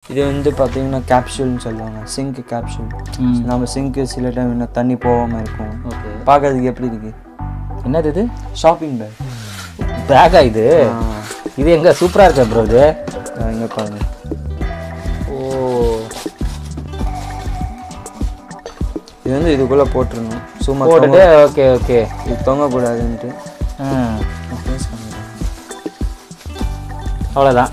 இது வந்து பார்த்தீங்கன்னா கேப்சூல்னு சொல்லுவாங்க சிங்க் கேப்சூல் ம் நம்ம சிங்க்கு சில டைம் என்ன தண்ணி போகாமல் இருக்கும் ஓகே பார்க்கறதுக்கு எப்படி இருக்கு என்னது இது ஷாப்பிங் பேக் பேக்கா இது இது எங்க சூப்பராக இருக்கா ப்ரோ இது இங்கே பாருங்க ஓ இது வந்து இதுக்குள்ளே போட்டுருணும் சும்மா போட்டுட்டு ஓகே ஓகே இது தொங்கக்கூடாதுன்ட்டு ம் ப்ளேஸ் பண்ணிடுறேன் அவ்வளோதான்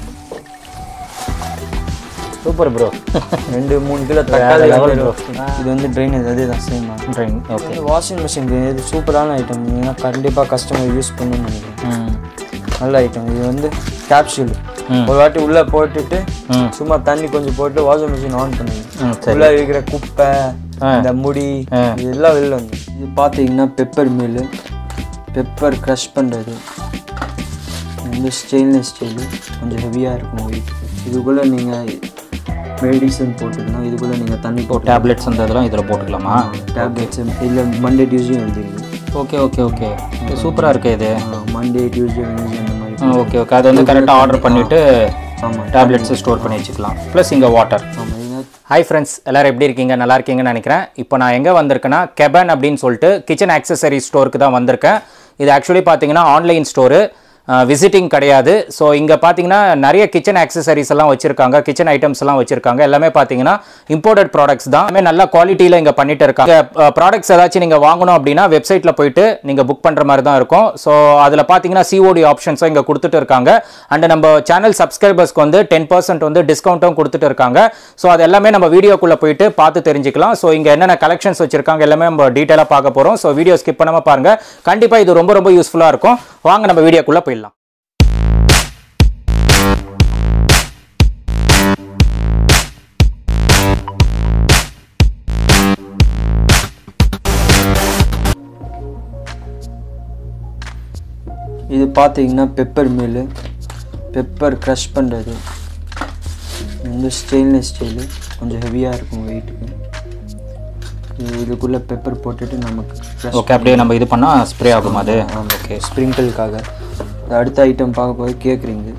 சூப்பர் ப்ரோ ரெண்டு மூணு கிலோ தக்காளி level வந்துரும். இது வந்து ட்ரைனேஜ் அதே தான் same drain okay washing machine இது சூப்பரான ஐட்டம் ஏன்னா கண்டிப்பாக கஸ்டமர் யூஸ் பண்ணணும்னு நினைக்கிறேன் ம் நல்ல ஐட்டம் இது வந்து கேப்சூல் ம். ஒரு வாட்டி உள்ளே போட்டுட்டு ம் சும்மா தண்ணி கொஞ்சம் போட்டு வாஷிங் மிஷின் ஆன் பண்ணுங்க ம் சரி உள்ள இருக்கிற குப்பை ஆ. இந்த முடி ஆ. இதெல்லாம் வெளில வந்து இது பார்த்தீங்கன்னா பெப்பர் மீல் பெப்பர் க்ரஷ் பண்ணுறது வந்து ஸ்டெயின்லெஸ் ஸ்டீல் கொஞ்சம் ஹெவியாக இருக்கும் weight. இதுக்குள்ளே நீங்கள் மெடிசன் போட்டுக்கலாம் இதுக்குள்ளே நீங்கள் தண்ணி ஓ டேப்லெட்ஸ் அந்த இதெல்லாம் இதில் போட்டுக்கலாமா டேப்லெட்ஸ் இல்லை மண்டே டியூஸ்டே எழுதிருக்கு ஓகே ஓகே ஓகே இது சூப்பராக இருக்கு இது மண்டே டியூஸ்டே வெனஸ்டே அந்த மாதிரி ஓகே ஓகே அது வந்து கரெக்டாக ஆர்டர் பண்ணிவிட்டு ஆமாம் டேப்லெட்ஸ் ஸ்டோர் பண்ணி வச்சுக்கலாம் ப்ளஸ் இங்கே வாட்டர் ஆமாம் இது ஹாய் ஃப்ரெண்ட்ஸ் எல்லாரும் எப்படி இருக்கீங்க நல்லா இருக்கீங்கன்னு நினைக்கிறேன் இப்போ நான் எங்கே வந்திருக்கேன்னா கெபன் அப்படின்னு சொல்லிட்டு கிச்சன் ஆக்சசரி ஸ்டோருக்கு தான் வந்திருக்கேன் இது ஆக்சுவலி பார்த்தீங்கன்னா ஆன்லைன் ஸ்டோரு விசிட்டிங் கிடையாது ஸோ இங்கே பார்த்தீங்கன்னா நிறைய கிச்சன் ஆக்சசரிஸ் எல்லாம் வச்சுருக்காங்க கிச்சன் ஐட்டம்ஸ் எல்லாம் வச்சுருக்காங்க எல்லாமே பார்த்தீங்கன்னா இம்போர்ட்டட் ப்ராடக்ட்ஸ் தான் எல்லாமே நல்ல குவாலிட்டியில் இங்கே பண்ணிட்டு இருக்காங்க ப்ராடக்ட்ஸ் ஏதாச்சும் நீங்கள் வாங்கணும் அப்படின்னா வெப்சைட்டில் போயிட்டு நீங்கள் புக் பண்ணுற மாதிரி தான் இருக்கும் ஸோ அதில் பார்த்தீங்கன்னா சிஓடி ஆப்ஷன்ஸும் இங்கே கொடுத்துட்டு இருக்காங்க அண்ட் நம்ம சேனல் சப்ஸ்கிரைபர்ஸ்க்கு வந்து டென் பர்சன்ட் வந்து டிஸ்கவுண்ட்டும் கொடுத்துட்டு இருக்காங்க ஸோ அது எல்லாமே நம்ம வீடியோக்குள்ளே போயிட்டு பார்த்து தெரிஞ்சுக்கலாம் ஸோ இங்கே என்னென்ன கலெக்ஷன்ஸ் வச்சிருக்காங்க எல்லாமே நம்ம டீட்டெயிலாக பார்க்க போகிறோம் ஸோ வீடியோ ஸ்கிப் பண்ணாமல் பாருங்க கண்டிப்பாக இது ரொம்ப ரொம்ப யூஸ்ஃபுல்லாக இருக்கும் வாங்க நம்ம வீடியோக்குள்ளே போயிடலாம் இது பார்த்தீங்கன்னா பெப்பர் மீல் பெப்பர் க்ரஷ் பண்ணுறது வந்து ஸ்டெயின்லெஸ் ஸ்டீலு கொஞ்சம் ஹெவியாக இருக்கும் வெயிட்டுக்கு இது இதுக்குள்ளே பெப்பர் போட்டுட்டு நமக்கு க்ரஷ் ஓகே அப்படியே நம்ம இது பண்ணால் ஸ்ப்ரே ஆகும் அது ஓகே ஸ்ப்ரிங்கிள்காக இது அடுத்த ஐட்டம் பார்க்க போய் கேக் ரிங்கு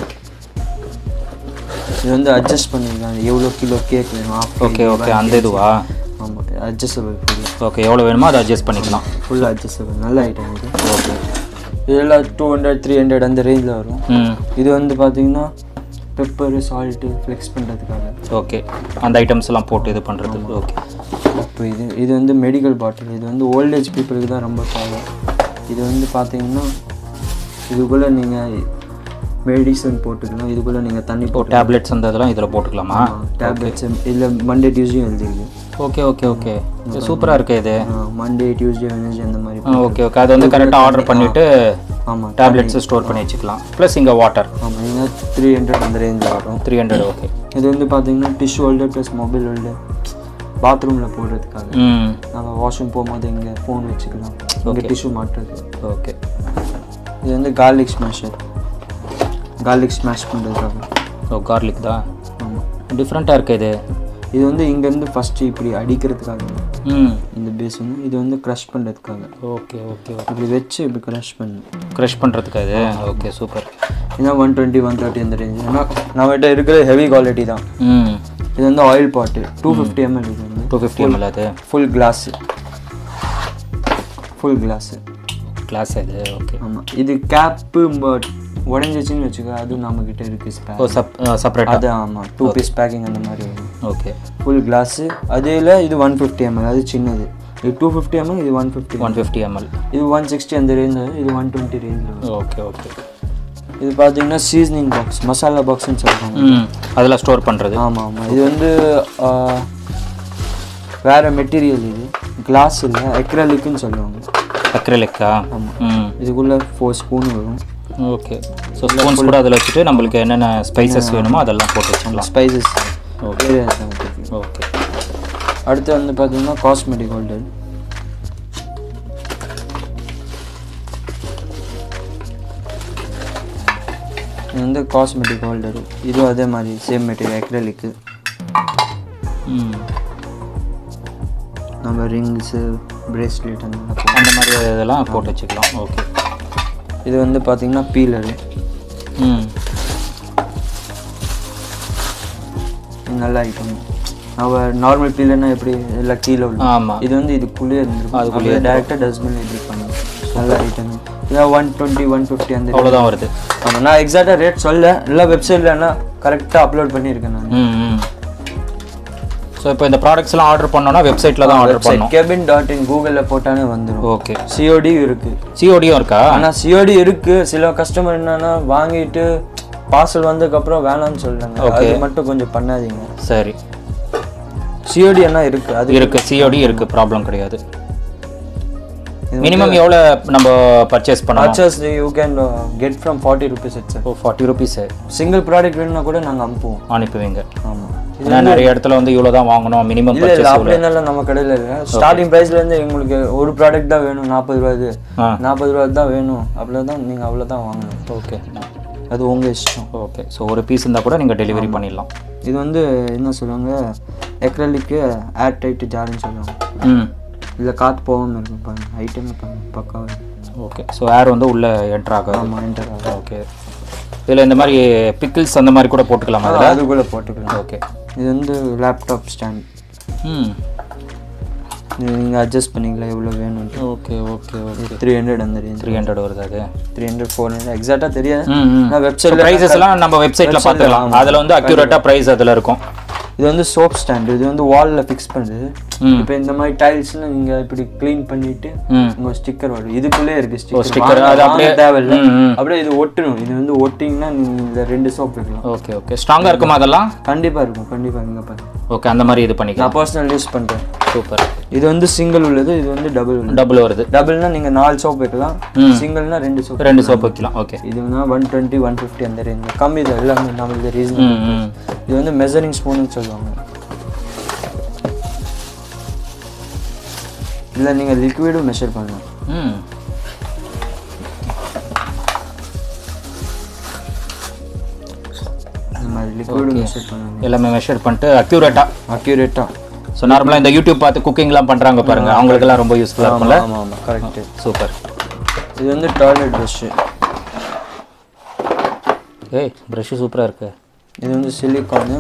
இது வந்து அட்ஜஸ்ட் பண்ணிக்கலாம் எவ்வளோ கிலோ கேக் வேணும் half ஓகே ஓகே அந்த இதுவா ஆமாம் அட்ஜஸ்டபிள் ஃபுல்லாக ஓகே எவ்வளோ வேணுமோ அதை அட்ஜஸ்ட் பண்ணிக்கலாம் ஃபுல் அட்ஜஸ்டபிள் நல்ல ஐட்டம் இது ஓகே இதெல்லாம் டூ ஹண்ட்ரட் த்ரீ ஹண்ட்ரட் அந்த ரேஞ்சில் வரும் ம் இது வந்து பார்த்தீங்கன்னா பெப்பரு சால்ட்டு ஃப்ளெக்ஸ் பண்ணுறதுக்காக ஓகே அந்த ஐட்டம்ஸ் எல்லாம் போட்டு இது பண்ணுறது ஓகே இப்போ இது இது வந்து மெடிக்கல் பாட்டில் இது வந்து ஓல்டேஜ் பீப்புளுக்கு தான் ரொம்ப தேவை இது வந்து பார்த்தீங்கன்னா இதுக்குள்ளே நீங்கள் மெடிசன் போட்டுக்கலாம் இதுக்குள்ளே நீங்கள் தண்ணி போட்டு டேப்லெட்ஸ் அந்த இதெல்லாம் இதில் போட்டுக்கலாமா டேப்லெட்ஸ் இல்லை மண்டே டியூஸ்டே எழுதிருக்கு ஓகே ஓகே ஓகே இது சூப்பராக இருக்கு இது மண்டே டியூஸ்டே வெனஸ்டே அந்த மாதிரி ஓகே ஓகே அது வந்து கரெக்டாக ஆர்டர் பண்ணிவிட்டு ஆமாம் டேப்லெட்ஸ் ஸ்டோர் பண்ணி வச்சுக்கலாம் ப்ளஸ் இங்கே வாட்டர் ஆமாம் இது த்ரீ ஹண்ட்ரட் அந்த ரேஞ்சில் வரும் த்ரீ ஹண்ட்ரட் ஓகே இது வந்து பார்த்தீங்கன்னா tissue holder plus mobile holder பாத்ரூமில் போடுறதுக்காக ம் நம்ம வாஷ்ரூம் போகும்போது இங்கே ஃபோன் வச்சுக்கலாம் இங்கே டிஷ்யூ மாட்டுறது ஓகே இது வந்து கார்லிக் ஸ்மாஷர் கார்லிக் ஸ்மாஷ் பண்ணுறதுக்காக ஓ கார்லிக் தான் ஆமாம் டிஃப்ரெண்ட்டாக இருக்கு இது இது வந்து இங்கேருந்து ஃபஸ்ட்டு இப்படி அடிக்கிறதுக்காக ம் இந்த பேஸ் வந்து இது வந்து க்ரஷ் பண்ணுறதுக்காக ஓகே ஓகே இப்படி வச்சு இப்படி க்ரஷ் பண்ணு க்ரஷ் பண்ணுறதுக்கு அது ஓகே சூப்பர் ஏன்னா ஒன் டுவெண்ட்டி ஒன் தேர்ட்டி அந்த ரேஞ்ச் ஏன்னா நம்மகிட்ட இருக்கிறது ஹெவி குவாலிட்டி தான் ம் இது வந்து ஆயில் பாட்டு டூ ஃபிஃப்டி எம்எல் இது வந்து டூ ஃபிஃப்டி எம்எல் அது full glass full glass glass இது ஓகே ஆமாம் இது கேப்பு உடஞ்சிச்சின்னு வச்சுக்கோ அதுவும் நம்மக்கிட்ட இருக்குது ஸ்பேர் ஓ சப் செப்பரேட்டாக அது ஆமாம் டூ பீஸ் பேக்கிங் அந்த மாதிரி வரும் ஓகே ஃபுல் கிளாஸு அதில் இது ஒன் ஃபிஃப்டி எம்எல் அது சின்னது இது டூ ஃபிஃப்டி எம்எல் இது one fifty one fifty ML இது ஒன் சிக்ஸ்டி அந்த ரேஞ்ச் இது ஒன் டுவெண்ட்டி ரேஞ்சில் வரும் ஓகே ஓகே இது பார்த்தீங்கன்னா சீசனிங் பாக்ஸ் மசாலா பாக்ஸ்னு சொல்லுவாங்க ம் அதில் ஸ்டோர் பண்ணுறது ஆமாம் ஆமாம் இது வந்து ஆ, வேற மெட்டீரியல் இது கிளாஸ் இல்லை எக்ரலிக்குன்னு சொல்லுவாங்க அக்ரலிக்கா ம் இதுக்குள்ளே ஃபோர் ஸ்பூன் வரும் ஓகே ஸோ ஸ்பூன்ஸ் கூட அதில் வச்சுட்டு நம்மளுக்கு என்னென்ன ஸ்பைசஸ் வேணுமோ அதெல்லாம் போட்டு வச்சுக்கலாம் ஸ்பைசஸ் ஓகே ஓகே ஓகே அடுத்து வந்து பார்த்தீங்கன்னா காஸ்மெட்டிக் ஹோல்டர் இது வந்து காஸ்மெட்டிக் ஹோல்டர் இதுவும் அதே மாதிரி சேம் மெட்டீரியல் அக்ரலிக்கு ம் நம்ம ரிங்ஸு பிரேஸ்லெட் அந்த மாதிரி போட்டு- அந்த மாதிரி இதெல்லாம் போட்டு வச்சுக்கலாம் ஓகே இது வந்து பார்த்தீங்கன்னா பீலரு ம் நல்ல ஐட்டம் அவள் நார்மல் பீலன்னா எப்படி எல்லாம் கீழே உள்ள ஆமாம் இது வந்து இதுக்குள்ளேயே இருந்திருக்கும் அதுக்குள்ளேயே டேரெக்டாக டஸ்ட்பின் இப்படி பண்ணும் நல்ல ஐட்டம் இதான் ஒன் டுவெண்ட்டி ஒன் ஃபிஃப்டி அந்த அவ்வளோதான் வருது ஆமாம் நான் எக்ஸாக்டாக ரேட் சொல்ல எல்லா வெப்சைட்ல ஆனால் கரெக்டாக அப்லோட் பண்ணியிருக்கேன் நான் ம் ம் ஸோ இப்போ இந்த ப்ராடக்ட்ஸ்லாம் ஆர்டர் பண்ணோன்னா வெப்சைட்டில் தான் ஆர்டர் பண்ணணும் கெபின் டாட் இன் கூகுளில் போட்டாலே வந்துடும் ஓகே சிஓடி இருக்கு சிஓடியும் இருக்கா ஆனால் சிஓடி இருக்கு சில கஸ்டமர் என்னன்னா வாங்கிட்டு பார்சல் வந்ததுக்கப்புறம் வேணாம்னு சொல்றாங்க அது மட்டும் கொஞ்சம் பண்ணாதீங்க சரி சிஓடி என்ன இருக்கு அது இருக்கு சிஓடி இருக்கு ப்ராப்ளம் கிடையாது மினிமம் எவ்வளோ நம்ம பர்ச்சேஸ் பண்ணணும் purchase you can get from forty rupees it's oh forty rupees single product வேணும்னா கூட நாங்கள் அனுப்புவோம் அனுப்புவீங்க ஆமாம் ஏன்னா நிறைய இடத்துல வந்து இவ்வளோ தான் வாங்கணும் மினிமம் இல்லை இல்லை பர்ச்சேஸ் அப்படின்னால நம்ம கடையில் இல்லை ஸ்டார்டிங் ப்ரைஸ்லேருந்து எங்களுக்கு ஒரு ப்ராடக்ட் தான் வேணும் நாற்பது ரூபாது ஆ நாற்பது ரூபா தான் வேணும் அவ்வளோ தான் நீங்கள் அவ்வளோ தான் வாங்கணும் ஓகே அது உங்கள் இஷ்டம் ஓகே ஸோ ஒரு பீஸ் இருந்தால் கூட நீங்கள் டெலிவரி பண்ணிடலாம் இது வந்து என்ன சொல்லுவாங்க எக்ரலிக்கு ஏர் டைட் ஜார்னு சொல்லுவாங்க ம் இதில் காற்று போகாமல் இருக்கும் பாருங்க ஐட்டம் பாருங்க பக்காவாக ஓகே ஸோ ஏர் வந்து உள்ளே என்ட்ரு ஆகாது ஆமாம் என்டர் ஆகும் ஓகே இதில் இந்த மாதிரி பிக்கிள்ஸ் அந்த மாதிரி கூட போட்டுக்கலாம் அதில் அதுக்குள்ளே போட்டுக்கலாம் ஓகே இது வந்து லேப்டாப் ஸ்டாண்ட் ம் இது நீங்கள் அட்ஜஸ்ட் பண்ணிக்கலாம் எவ்வளோ வேணும்ட்டு okay okay okay three hundred அந்த ரேஞ்ச் த்ரீ ஹண்ட்ரட் வருது அது த்ரீ ஹண்ட்ரட் ஃபோர் ஹண்ட்ரட் எக்ஸாக்டாக தெரியாது ம் ம் நான் வெப்சைட்டில் ப்ரைஸஸ் எல்லாம் நம்ம வெப்சைட்டில் பார்த்துக்கலாம் அதில் வந்து அக்யூரேட்டாக ப்ரைஸ் அதில் இருக்கும் இது வந்து சோப் ஸ்டாண்ட் இது வந்து வாலில் ஃபிக்ஸ் பண்ணுறது ம் இப்போ இந்த மாதிரி டைல்ஸ்லாம் நீங்கள் இப்படி க்ளீன் பண்ணிட்டு ம் உங்கள் ஸ்டிக்கர் வரும் இதுக்குள்ளே இருக்கு sticker, ஸ்டிக்கர் அது அப்படியே- தேவையில்லை ம், ம். அப்படியே இது ஒட்டணும் இது வந்து ஒட்டிங்கன்னா நீங்கள் இந்த ரெண்டு சோப் வைக்கலாம் ஓகே ஓகே ஸ்ட்ராங்காக இருக்குமா அதெல்லாம் கண்டிப்பாக இருக்கும் கண்டிப்பாக இங்கே பாருங்க ஓகே அந்த மாதிரி இது பண்ணிக்கலாம் நான் பர்சனல் யூஸ் பண்ணுறேன் சூப்பர் இது வந்து சிங்கிள் உள்ளது இது வந்து டபுள் உள்ளது டபுள் வருது டபுள்னா நீங்கள் நாலு சோப் வைக்கலாம் ம். சிங்கிள்னா ரெண்டு சோப் ரெண்டு சோப் வைக்கலாம் ஓகே இதுனா ஒன் டுவெண்ட்டி ஒன் ஃபிஃப்டி அந்த ரேஞ்ச் கம்மி இது எல்லாமே நம்மளுக்கு ரீசன் ம் ம் இது வந்து மெசரிங் ஸ்பூன்னு சொல்லுவாங்க இல்லை நீங்கள் லிக்விடும் மெஷர் பண்ணலாம் ம் இந்த மாதிரி லிக்விடும் மெஷர் பண்ணலாம் எல்லாமே மெஷர் பண்ணிட்டு அக்யூரேட்டாக அக்யூரேட்டாக ஸோ நார்மலாக இந்த யூடியூப் பார்த்து குக்கிங்லாம் பண்ணுறாங்க பாருங்க அவங்களுக்கெல்லாம் ரொம்ப யூஸ்ஃபுல்லாக இருக்கும்ல ஆமாம் ஆமாம் கரெக்டு சூப்பர் இது வந்து டாய்லெட் ப்ரஷ்ஷு ஏய் ப்ரஷ்ஷு சூப்பராக இருக்கு இது வந்து சிலிக்கானு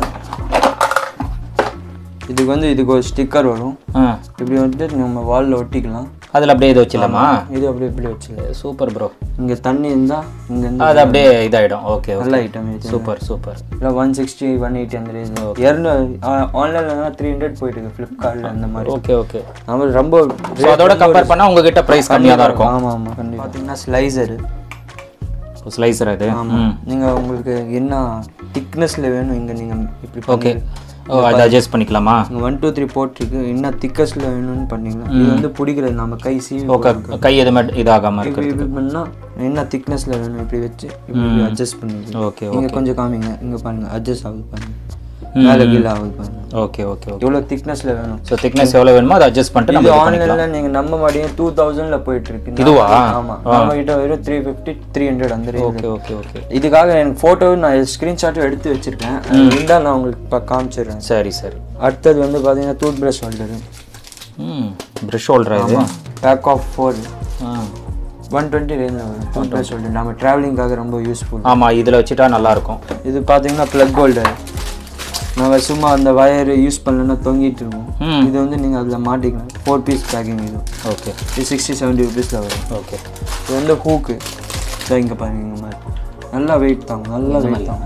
இதுக்கு வந்து இதுக்கு ஒரு ஸ்டிக்கர் வரும் ஆ இப்படி வந்துட்டு நம்ம வாலில் ஒட்டிக்கலாம் அதில் அப்படியே இது வச்சிடலாமா இது அப்படியே இப்படி வச்சுக்கலாம் சூப்பர் ப்ரோ இங்கே தண்ணி இருந்தால் இங்கே இருந்து அது அப்படியே இதாகிடும் ஓகே ஓகே நல்ல ஐட்டம் இது சூப்பர் சூப்பர் இல்லை ஒன் சிக்ஸ்டி ஒன் எயிட்டி அந்த ரேஞ்ச் இரநூறு ஆன்லைனில் த்ரீ ஹண்ட்ரட் போயிட்டு இருக்கு ஃப்ளிப்கார்ட்டில் அந்த மாதிரி ஓகே ஓகே நம்ம ரொம்ப ஸோ அதோட கம்பேர் பண்ணால் உங்ககிட்ட ப்ரைஸ் கம்மியாக தான் இருக்கும் ஆமாம் ஆமாம் கண்டிப்பாக பார்த்தீங்கன்னா ஸ்லைசரு ஸ்லைசர் அது ம் நீங்கள் உங்களுக்கு என்ன திக்னஸில் வேணும் இங்கே நீங்கள் இப்படி ஓகே ஓ அதை அட்ஜஸ்ட் பண்ணிக்கலாமா இங்கே ஒன் டூ த்ரீ போட்டிருக்கு என்ன திக்கஸ்டில் வேணும்னு பண்ணிக்கலாம் இது வந்து பிடிக்கிறது நம்ம கை சீவி ஓகே கை எதுவுமே இதாகாமல் இருக்கு இப்படி இப்படி பண்ணால் என்ன திக்னஸில் வேணும் இப்படி வச்சு இப்படி அட்ஜஸ்ட் பண்ணிக்கலாம் ஓகே நீங்கள் கொஞ்சம் காமிங்க இங்கே பாருங்க அட்ஜஸ்ட் ஆகுது பாருங்க மேலே கீழே ஆகுது பாருங்க ஓகே ஓகே ஓகே எவ்வளோ திக்னஸில் வேணும் ஸோ திக்னஸ் எவ்வளோ வேணுமோ அதை அட்ஜஸ்ட் பண்ணிட்டு இது நம்ம இது பண்ணிக்கலாம் ஆன்லைனில் நீங்கள் நம்ப மாட்டீங்க டூ தௌசண்டில் போயிட்டு இருக்கு இதுவா? ஆமாம் நம்ம கிட்ட வெறும் த்ரீ ஃபிஃப்டி த்ரீ ஹண்ட்ரட் அந்த range. ஓகே ஓகே ஓகே இதுக்காக எனக்கு ஃபோட்டோ நான் ஸ்க்ரீன்ஷாட்டும் எடுத்து வச்சிருக்கேன் அது இருந்தால் நான் உங்களுக்கு இப்போ காமிச்சிடுறேன் சரி சரி அடுத்தது வந்து பார்த்தீங்கன்னா டூத் பிரஷ் ஹோல்டரு ம் ப்ரஷ் ஹோல்டரா இது பேக் ஆஃப் ஃபோர் ஆ ஒன் டுவெண்ட்டி ரேஞ்சில் வரும் டூத் பிரஷ் ஹோல்டர் நம்ம ட்ராவலிங்காக ரொம்ப யூஸ்ஃபுல் ஆமாம் இதில் வச்சுட்டா நல்லா இருக்கும் இது பார்த்தீங்கன்னா ப்ளக் ஹோல்டர் நம்ம சும்மா அந்த வயர் யூஸ் பண்ணலன்னா தொங்கிட்டு இருக்கும் ம் இது வந்து நீங்கள் அதில் மாட்டிக்கலாம் ஃபோர் பீஸ் பேக்கிங் இது ஓகே இது சிக்ஸ்டி செவன்ட்டி ருபீஸில் வரும் ஓகே இது வந்து ஹூக்கு இங்கே பாருங்க இந்த மாதிரி நல்லா வெயிட் தாங்க நல்லா வெயிட் தாங்க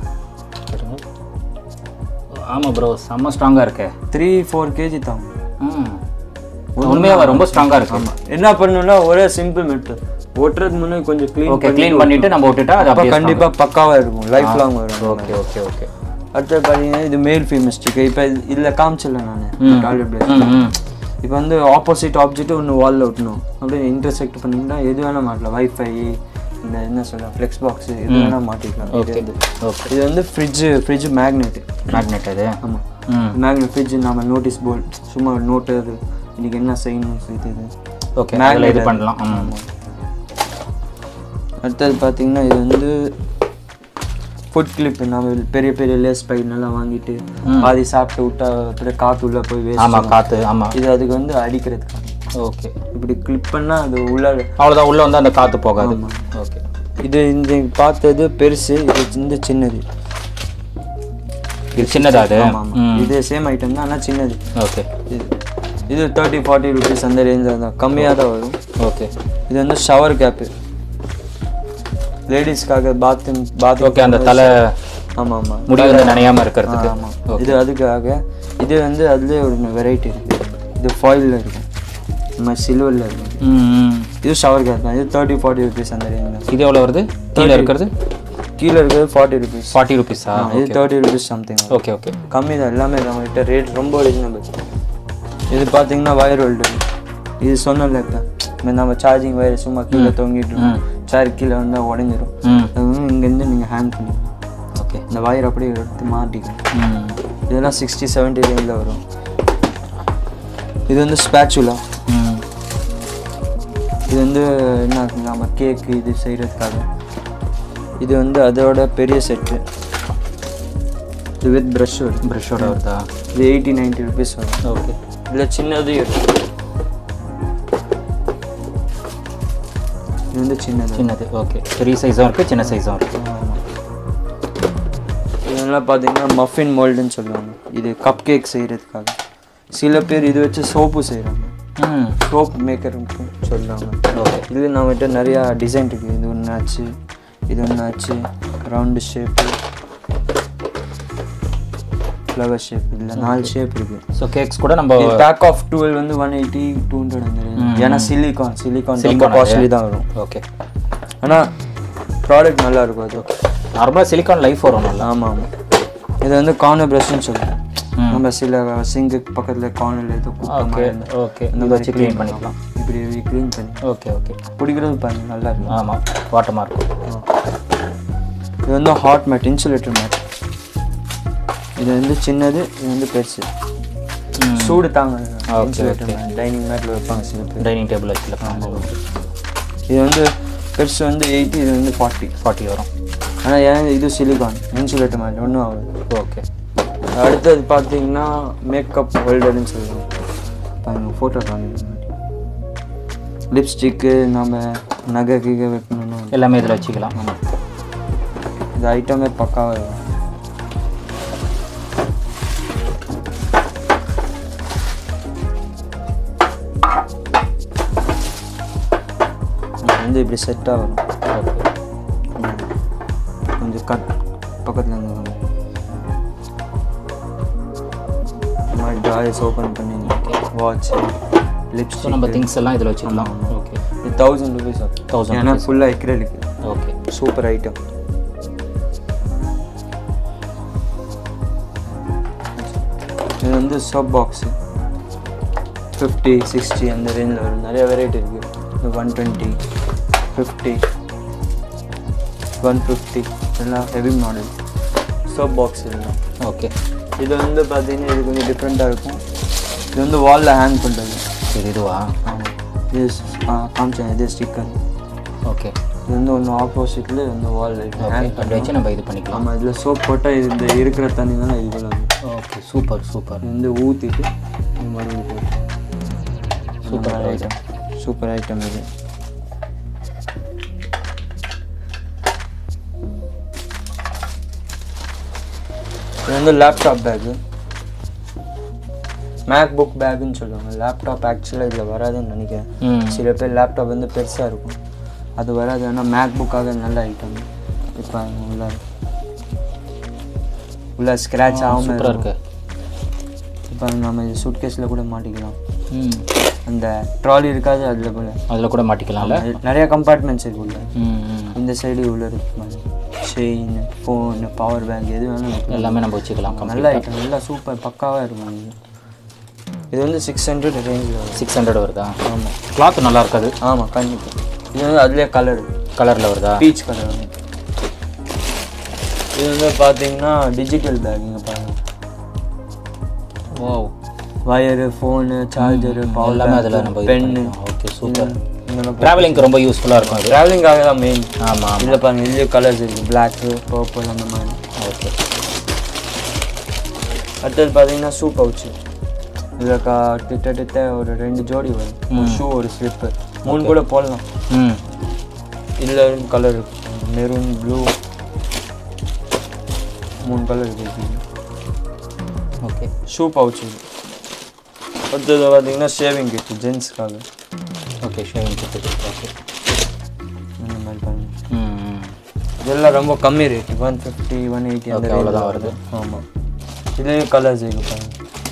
ஆமாம் ப்ரோ செம்ம ஸ்ட்ராங்காக இருக்கே த்ரீ ஃபோர் கேஜி தாங்க ம் உண்மையாக ரொம்ப ஸ்ட்ராங்காக இருக்கு என்ன பண்ணணும்னா ஒரே சிம்பிள் மெத்தட் ஓட்டுறதுக்கு முன்னாடி கொஞ்சம் க்ளீன் ஓகே க்ளீன் பண்ணிட்டு நம்ம விட்டுட்டா அது அப்போ அப்படியே கண்டிப்பாக பக்காவாக இருக்கும் லைஃப் லாங் வரும் ஓகே ஓகே ஓகே அடுத்தது பார்த்தீங்கன்னா இது மேல் ஃபீமேல் ஸ்டிக் இப்போ இதில் காமிச்சிடல நான் டாய்லெட் பிரஷ் ம் ம் இப்போ வந்து ஆப்போசிட் ஆப்ஜெக்ட் ஒன்று வாலில் ஒட்டணும் அப்படியே இன்டர்செக்ட் பண்ணிங்கன்னா எது வேணால் மாட்டலாம் வைஃபை இந்த என்ன சொல்ல ஃப்ளெக்ஸ் பாக்ஸ் எது வேணால் மாட்டிக்கலாம் இது ஓகே வந்து ஓகே இது வந்து ஃப்ரிட்ஜு ஃப்ரிட்ஜ் மேக்னெட் மேக்னெட் அது ஆமாம் ம் மேக்னெட் ஃப்ரிட்ஜ் நம்ம நோட்டீஸ் போர்ட் சும்மா நோட்டு அது இன்னைக்கு என்ன செய்யணும் இது இது ஓகே அதில் இது பண்ணலாம் ம் அடுத்தது பார்த்தீங்கன்னா இது வந்து ஃபுட் கிளிப் நம்ம பெரிய பெரிய லேஸ் பைக் எல்லாம் வாங்கிட்டு பாதி சாப்பிட்டு விட்டா அப்படியே காற்று உள்ளே போய் வேஸ்ட் ஆமாம் காற்று ஆமாம் இது அதுக்கு வந்து அடிக்கிறதுக்காக ஓகே இப்படி கிளிப் பண்ணால் அது உள்ள அவ்வளோதான் உள்ளே வந்து அந்த காற்று போகாது ஓகே இது இந்த பார்த்தது பெருசு இது இந்த சின்னது இது சின்னதா அது ஆமாம் ஆமாம் இது சேம் ஐட்டம் தான் ஆனால் சின்னது ஓகே இது இது தேர்ட்டி ஃபார்ட்டி ருபீஸ் அந்த ரேஞ்சில் தான் கம்மியாக தான் வரும் ஓகே இது வந்து ஷவர் கேப்பு லேடிஸ்க்காக பாத்ரூம் பாத்ரூம் ஓகே அந்த தலை ஆமாம் ஆமாம் முடி வந்து நனையாம இருக்கிறதுக்கு ஆமாம் இது அதுக்காக இது வந்து அதுலேயே ஒரு வெரைட்டி இருக்குது இது ஃபாயிலில் இருக்கும் இந்த மாதிரி சில்வரில் இருக்கும் ம் ம். இது ஷவர் கேப் தான் இது தேர்ட்டி ஃபார்ட்டி ருபீஸ் அந்த ரேஞ்ச் தான் இது எவ்வளோ வருது கீழே இருக்கிறது கீழே இருக்கிறது ஃபார்ட்டி ருபீஸ் ஃபார்ட்டி ருபீஸா இது thirty rupees something okay okay கம்மி தான் எல்லாமே நம்மகிட்ட ரேட் ரொம்ப ரீசனபிள் இது பார்த்தீங்கன்னா வயர் ஹோல்டர் இது சொன்னல இப்போ நம்ம சார்ஜிங் வயர் சும்மா கீழே தொங்கிட்டு இருக்கும் சேர் கீழே வந்தால் உடஞ்சிரும் ம் அது வந்து இங்கேருந்து நீங்கள் ஹேண்ட் பண்ணிக்கலாம் ஓகே இந்த வயர் அப்படியே எடுத்து மாட்டிக்கலாம் ம் இதெல்லாம் சிக்ஸ்டி செவன்ட்டி ரேஞ்சில் வரும் இது வந்து ஸ்பேச்சுலா ம் இது வந்து என்ன நம்ம கேக்கு இது செய்கிறதுக்காக இது வந்து அதோட பெரிய செட்டு இது வித் ப்ரஷ் வரும் ப்ரஷோட வருதா இது எயிட்டி நைன்ட்டி ருபீஸ் வரும் ஓகே இதில் சின்னதும் இருக்கு இது வந்து சின்னது சின்னது ஓகே பெரிய சைஸும் இருக்குது சின்ன சைஸும் இருக்குது ஆமாம் இதெல்லாம் பார்த்தீங்கன்னா மஃபின் மோல்டுன்னு சொல்லுவாங்க இது கப் கேக் செய்கிறதுக்காக சில பேர் இது வச்சு சோப்பு செய்கிறாங்க ம் சோப் மேக்கருக்கும் சொல்கிறாங்க ஓகே இது நம்மகிட்ட நிறையா டிசைன் இருக்குது இது ஒன்று ஆச்சு இது ஒன்று ஆச்சு ரவுண்டு ஷேப்பு ஃப்ளவர் ஷேப் இதில் நாலு ஷேப் இருக்குது ஸோ கேக்ஸ் கூட நம்ம பேக் ஆஃப் டுவெல் வந்து ஒன் எயிட்டி டூ ஹண்ட்ரட் அந்த ஏன்னா சிலிகான் சிலிகான் ரொம்ப Silicon காஸ்ட்லி தான் வரும் ஓகே ஆனால் ப்ராடக்ட் நல்லா இருக்கும் அது நார்மலாக சிலிக்கான் லைஃப் வரும் நல்லா ஆமாம் ஆமாம் இது வந்து கார்னர் ப்ரஷ்னு சொல்லுவோம் ம். நம்ம சில சிங்கு பக்கத்தில் கார்னரில் ஏதோ குப்பை ஓகே மாதிரி இருந்தா ஓகே இந்த இந்த மாதிரி வச்சு க்ளீன் பண்ணிக்கலாம் இப்படி க்ளீன் பண்ணி ஓகே ஓகே பிடிக்கிறது பாருங்க நல்லா இருக்கும் ஆமாம் வாட்டமாக இருக்கும் இது வந்து ஹாட் மேட் இன்சுலேட்டர் மேட் இது வந்து சின்னது இது வந்து பெருசு ம். சூடு தாங்க Okay, இன்சுலேட்டர் மேட் டைனிங் மேட்டில் வைப்பாங்க சில பேர் டைனிங் டேபிள் வச்சுக்கலாம் இது வந்து பெருசு வந்து எயிட்டி இது வந்து ஃபார்ட்டி ஃபார்ட்டி வரும் ஆனால் ஏன் இது சிலிகான் இன்சுலேட்டர் மேட் ஒன்றும் ஆகுது ஓகே அடுத்தது பார்த்தீங்கன்னா மேக்கப் ஹோல்டர்னு சொல்லுவாங்க பாருங்க ஃபோட்டோ காமிக்க லிப்ஸ்டிக்கு நம்ம நகை கிகை வைக்கணும்னு எல்லாமே இதில் வச்சுக்கலாம் இந்த ஐட்டமே பக்காவாக இருக்கும் இது வந்து இப்படி செட்டாக வரும் ஓகே கொஞ்சம் கட் பக்கத்தில் இருந்து வரும் இந்த மாதிரி ட்ராயர்ஸ் ஓப்பன் பண்ணி வாட்ச் ஸோ லிப்ஸ்டிக் நம்ம திங்ஸ் எல்லாம் இதில் வச்சுக்கலாம் ஓகே இது தௌசண்ட் ருபீஸ் ஆகும் 1000 ஏன்னா ஃபுல்லாக எக்ரலிக்கு ஓகே சூப்பர் ஐட்டம் இது வந்து சப் பாக்ஸு ஃபிஃப்டி சிக்ஸ்டி அந்த ரேஞ்சில் வரும் நிறைய வெரைட்டி இருக்குது இது one twenty fifty one fifty எல்லாம் ஹெவி மாடல் சப் பாக்ஸ் இதெல்லாம் ஓகே இது வந்து பார்த்தீங்கன்னா இது கொஞ்சம் டிஃப்ரெண்ட்டாக இருக்கும் இது வந்து வாலில் ஹேங் பண்ணுறது இது இதுவா ஆமாம் இது ஆ, காமிச்சேன் இது ஸ்டிக்கர் ஓகே இது வந்து ஒன்று ஆப்போசிட்டில் இந்த வால் ஓகே ஹேங் அப்படி வச்சு நம்ம இது பண்ணிக்கலாம் ஆமாம் இதில் சோப் போட்டால் இது இந்த இருக்கிற தண்ணி தானே இதுக்குள்ள வந்து ஓகே சூப்பர் சூப்பர் இது வந்து ஊற்றிட்டு இந்த மாதிரி போட்டு சூப்பர் ஐட்டம் சூப்பர் ஐட்டம் இது இது வந்து லேப்டாப் பேக்கு மேக் புக் பேக்குன்னு சொல்லுவாங்க லேப்டாப் ஆக்சுவலாக இதில் வராதுன்னு நினைக்கிறேன் ம் சில பேர் லேப்டாப் வந்து பெருசாக இருக்கும் அது வராது ஆனால் மேக் புக்காக நல்ல ஐட்டம் இப்போ உள்ள உள்ள ஸ்க்ராட்ச் ஆகாமல் சூப்பராக இருக்கு இப்போ நம்ம இது சூட்கேஸில் கூட மாட்டிக்கலாம் ம் அந்த ட்ராலி இருக்காது அதில் கூட அதில் கூட மாட்டிக்கலாம்ல நிறைய கம்பார்ட்மெண்ட்ஸ் இருக்கு உள்ள ம் ம் இந்த சைடு உள்ள இருக்கு செயின் ஃபோனு பவர் பேங்க் எது வேணும் வைக்கலாம். எல்லாமே நம்ம வச்சுக்கலாம் நல்ல ஐட்டம் நல்லா சூப்பர் பக்காவாக இருக்கும் இது. இது வந்து சிக்ஸ் ஹண்ட்ரட் ரேஞ்சில் வரும் சிக்ஸ் ஹண்ட்ரட் வருதா ஆமாம் கிளாத் நல்லா இருக்காது ஆமாம் கண்டிப்பாக இது வந்து அதுலேயே கலர் கலரில் வருதா பீச் கலர் வந்து இது வந்து பார்த்தீங்கன்னா டிஜிட்டல் பேக் இங்கே பாருங்க ஓ வயரு ஃபோனு சார்ஜரு பவர் எல்லாமே அதில் நம்ம இது பென்னு பண்ணிக்கலாம். ஓகே சூப்பர் ட்ராவலிங்க்கு ரொம்ப யூஸ்ஃபுல்லாக இருக்கும் இது ட்ராவலிங்காக தான் மெயின் ஆமாம் இதில் பாருங்க இதுலேயே கலர்ஸ் இருக்குது பிளாக்கு பர்பிள் அந்த மாதிரி ஓகே அடுத்தது பார்த்தீங்கன்னா ஷூ பவுச்சு இதில் கா கிட்டத்தட்ட ஒரு ரெண்டு ஜோடி வரும் ஒரு ஷூ ஒரு ஸ்லிப்பு மூணு கூட போடலாம் ம் இதில் கலர் இருக்கு மெரூன் ப்ளூ மூணு கலர் இருக்கு ஓகே ஷூ பவுச் இது அடுத்தது பார்த்தீங்கன்னா ஷேவிங் கிட் ஜென்ஸ்க்காக ஓகே ஷேவிங் கிட்டு ஓகே இந்த மாதிரி பாருங்க ம் ம். இதெல்லாம் ரொம்ப கம்மி rate one fifty one eighty அந்த Okay, அவ்வளவுதான் வருது. ஆமாம் இதுலேயும் கலர்ஸ் இருக்கு பாருங்க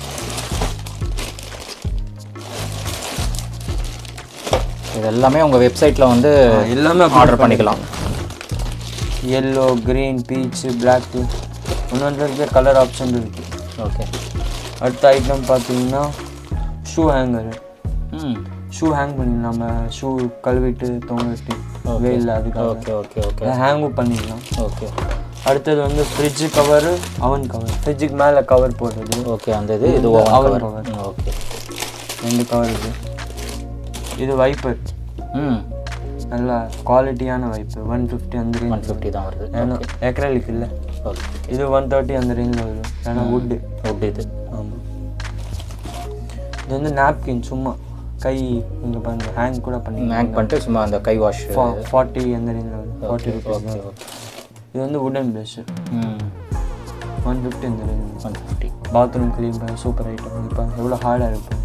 இது எல்லாமே உங்கள் வெப்சைட்டில் வந்து எல்லாமே ஆர்டர் பண்ணிக்கலாம் எல்லோ க்ரீன் பீச் பிளாக்கு ஒன்று பேர் கலர் ஆப்ஷன் இருக்குது ஓகே அடுத்த ஐட்டம் பார்த்தீங்கன்னா ஷூ ஹேங்கர் ம் ஷூ ஹேங் பண்ணி நம்ம ஷூ கழுவிட்டு தொங்கிட்டு வெயில் அதுக்காக ஓகே ஓகே ஓகே ஹேங்கும் பண்ணிக்கலாம் ஓகே அடுத்தது வந்து ஃப்ரிட்ஜு கவரு அவன் கவர் ஃப்ரிட்ஜுக்கு மேலே கவர் போடுறது ஓகே அந்த இது இது oven oven cover. Cover okay ரெண்டு கவர் இது இது வைப்பர் ம் நல்லா குவாலிட்டியான வைப்பர் ஒன் ஃபிஃப்டி அந்த ஒன் ரேஞ்ச் ஃபிஃப்டி தான் வருது ஏன்னா எக்ரலிக் இல்லை ஓகே இது ஒன் தேர்ட்டி அந்த ரேஞ்சில் வரும் ஏன்னா வுட்டு எப்படி இது ஆமாம் இது வந்து நாப்கின் சும்மா கை இங்கே பாருங்க ஹேங் கூட பண்ணி ஹேங் பண்ணிட்டு சும்மா அந்த கை வாஷ் ஃபார்ட்டி அந்த ரேஞ்சில் வரும் ஃபார்ட்டி ருபீஸ் ஓகே ஓகே இது வந்து வுடன் ப்ரஷ்ஷு ம் ஒன் ஃபிஃப்டி அந்த range one fifty bathroom clean பண்ண சூப்பர் ஐட்டம் இப்போ எவ்வளோ ஹார்டாக இருக்கும்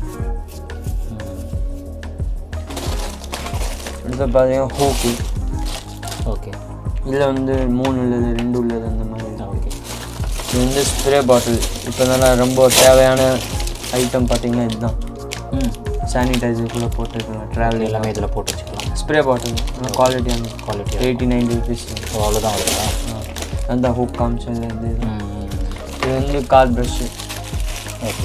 அடுத்து பார்த்தீங்கன்னா ஹூக்கு ஓகே இதில் வந்து மூணு உள்ளது ரெண்டு உள்ளது அந்த மாதிரி இருக்கு. ஓகே இது வந்து ஸ்ப்ரே பாட்டில் இப்போ தான் ரொம்ப தேவையான ஐட்டம் பார்த்தீங்கன்னா இதுதான் ம் சானிடைசருக்குள்ளே போட்டுருக்கலாம் ட்ராவல் எல்லாமே இதில் போட்டு வச்சுக்கலாம் ஸ்ப்ரே பாட்டில் நல்லா குவாலிட்டியான குவாலிட்டி எயிட்டி நைன்டி ருபீஸ் அவ்வளோதான் வருதா அந்த ஹூக் காமிச்சது இது ம் ம். இது வந்து கார் ப்ரஷ்ஷு ஓகே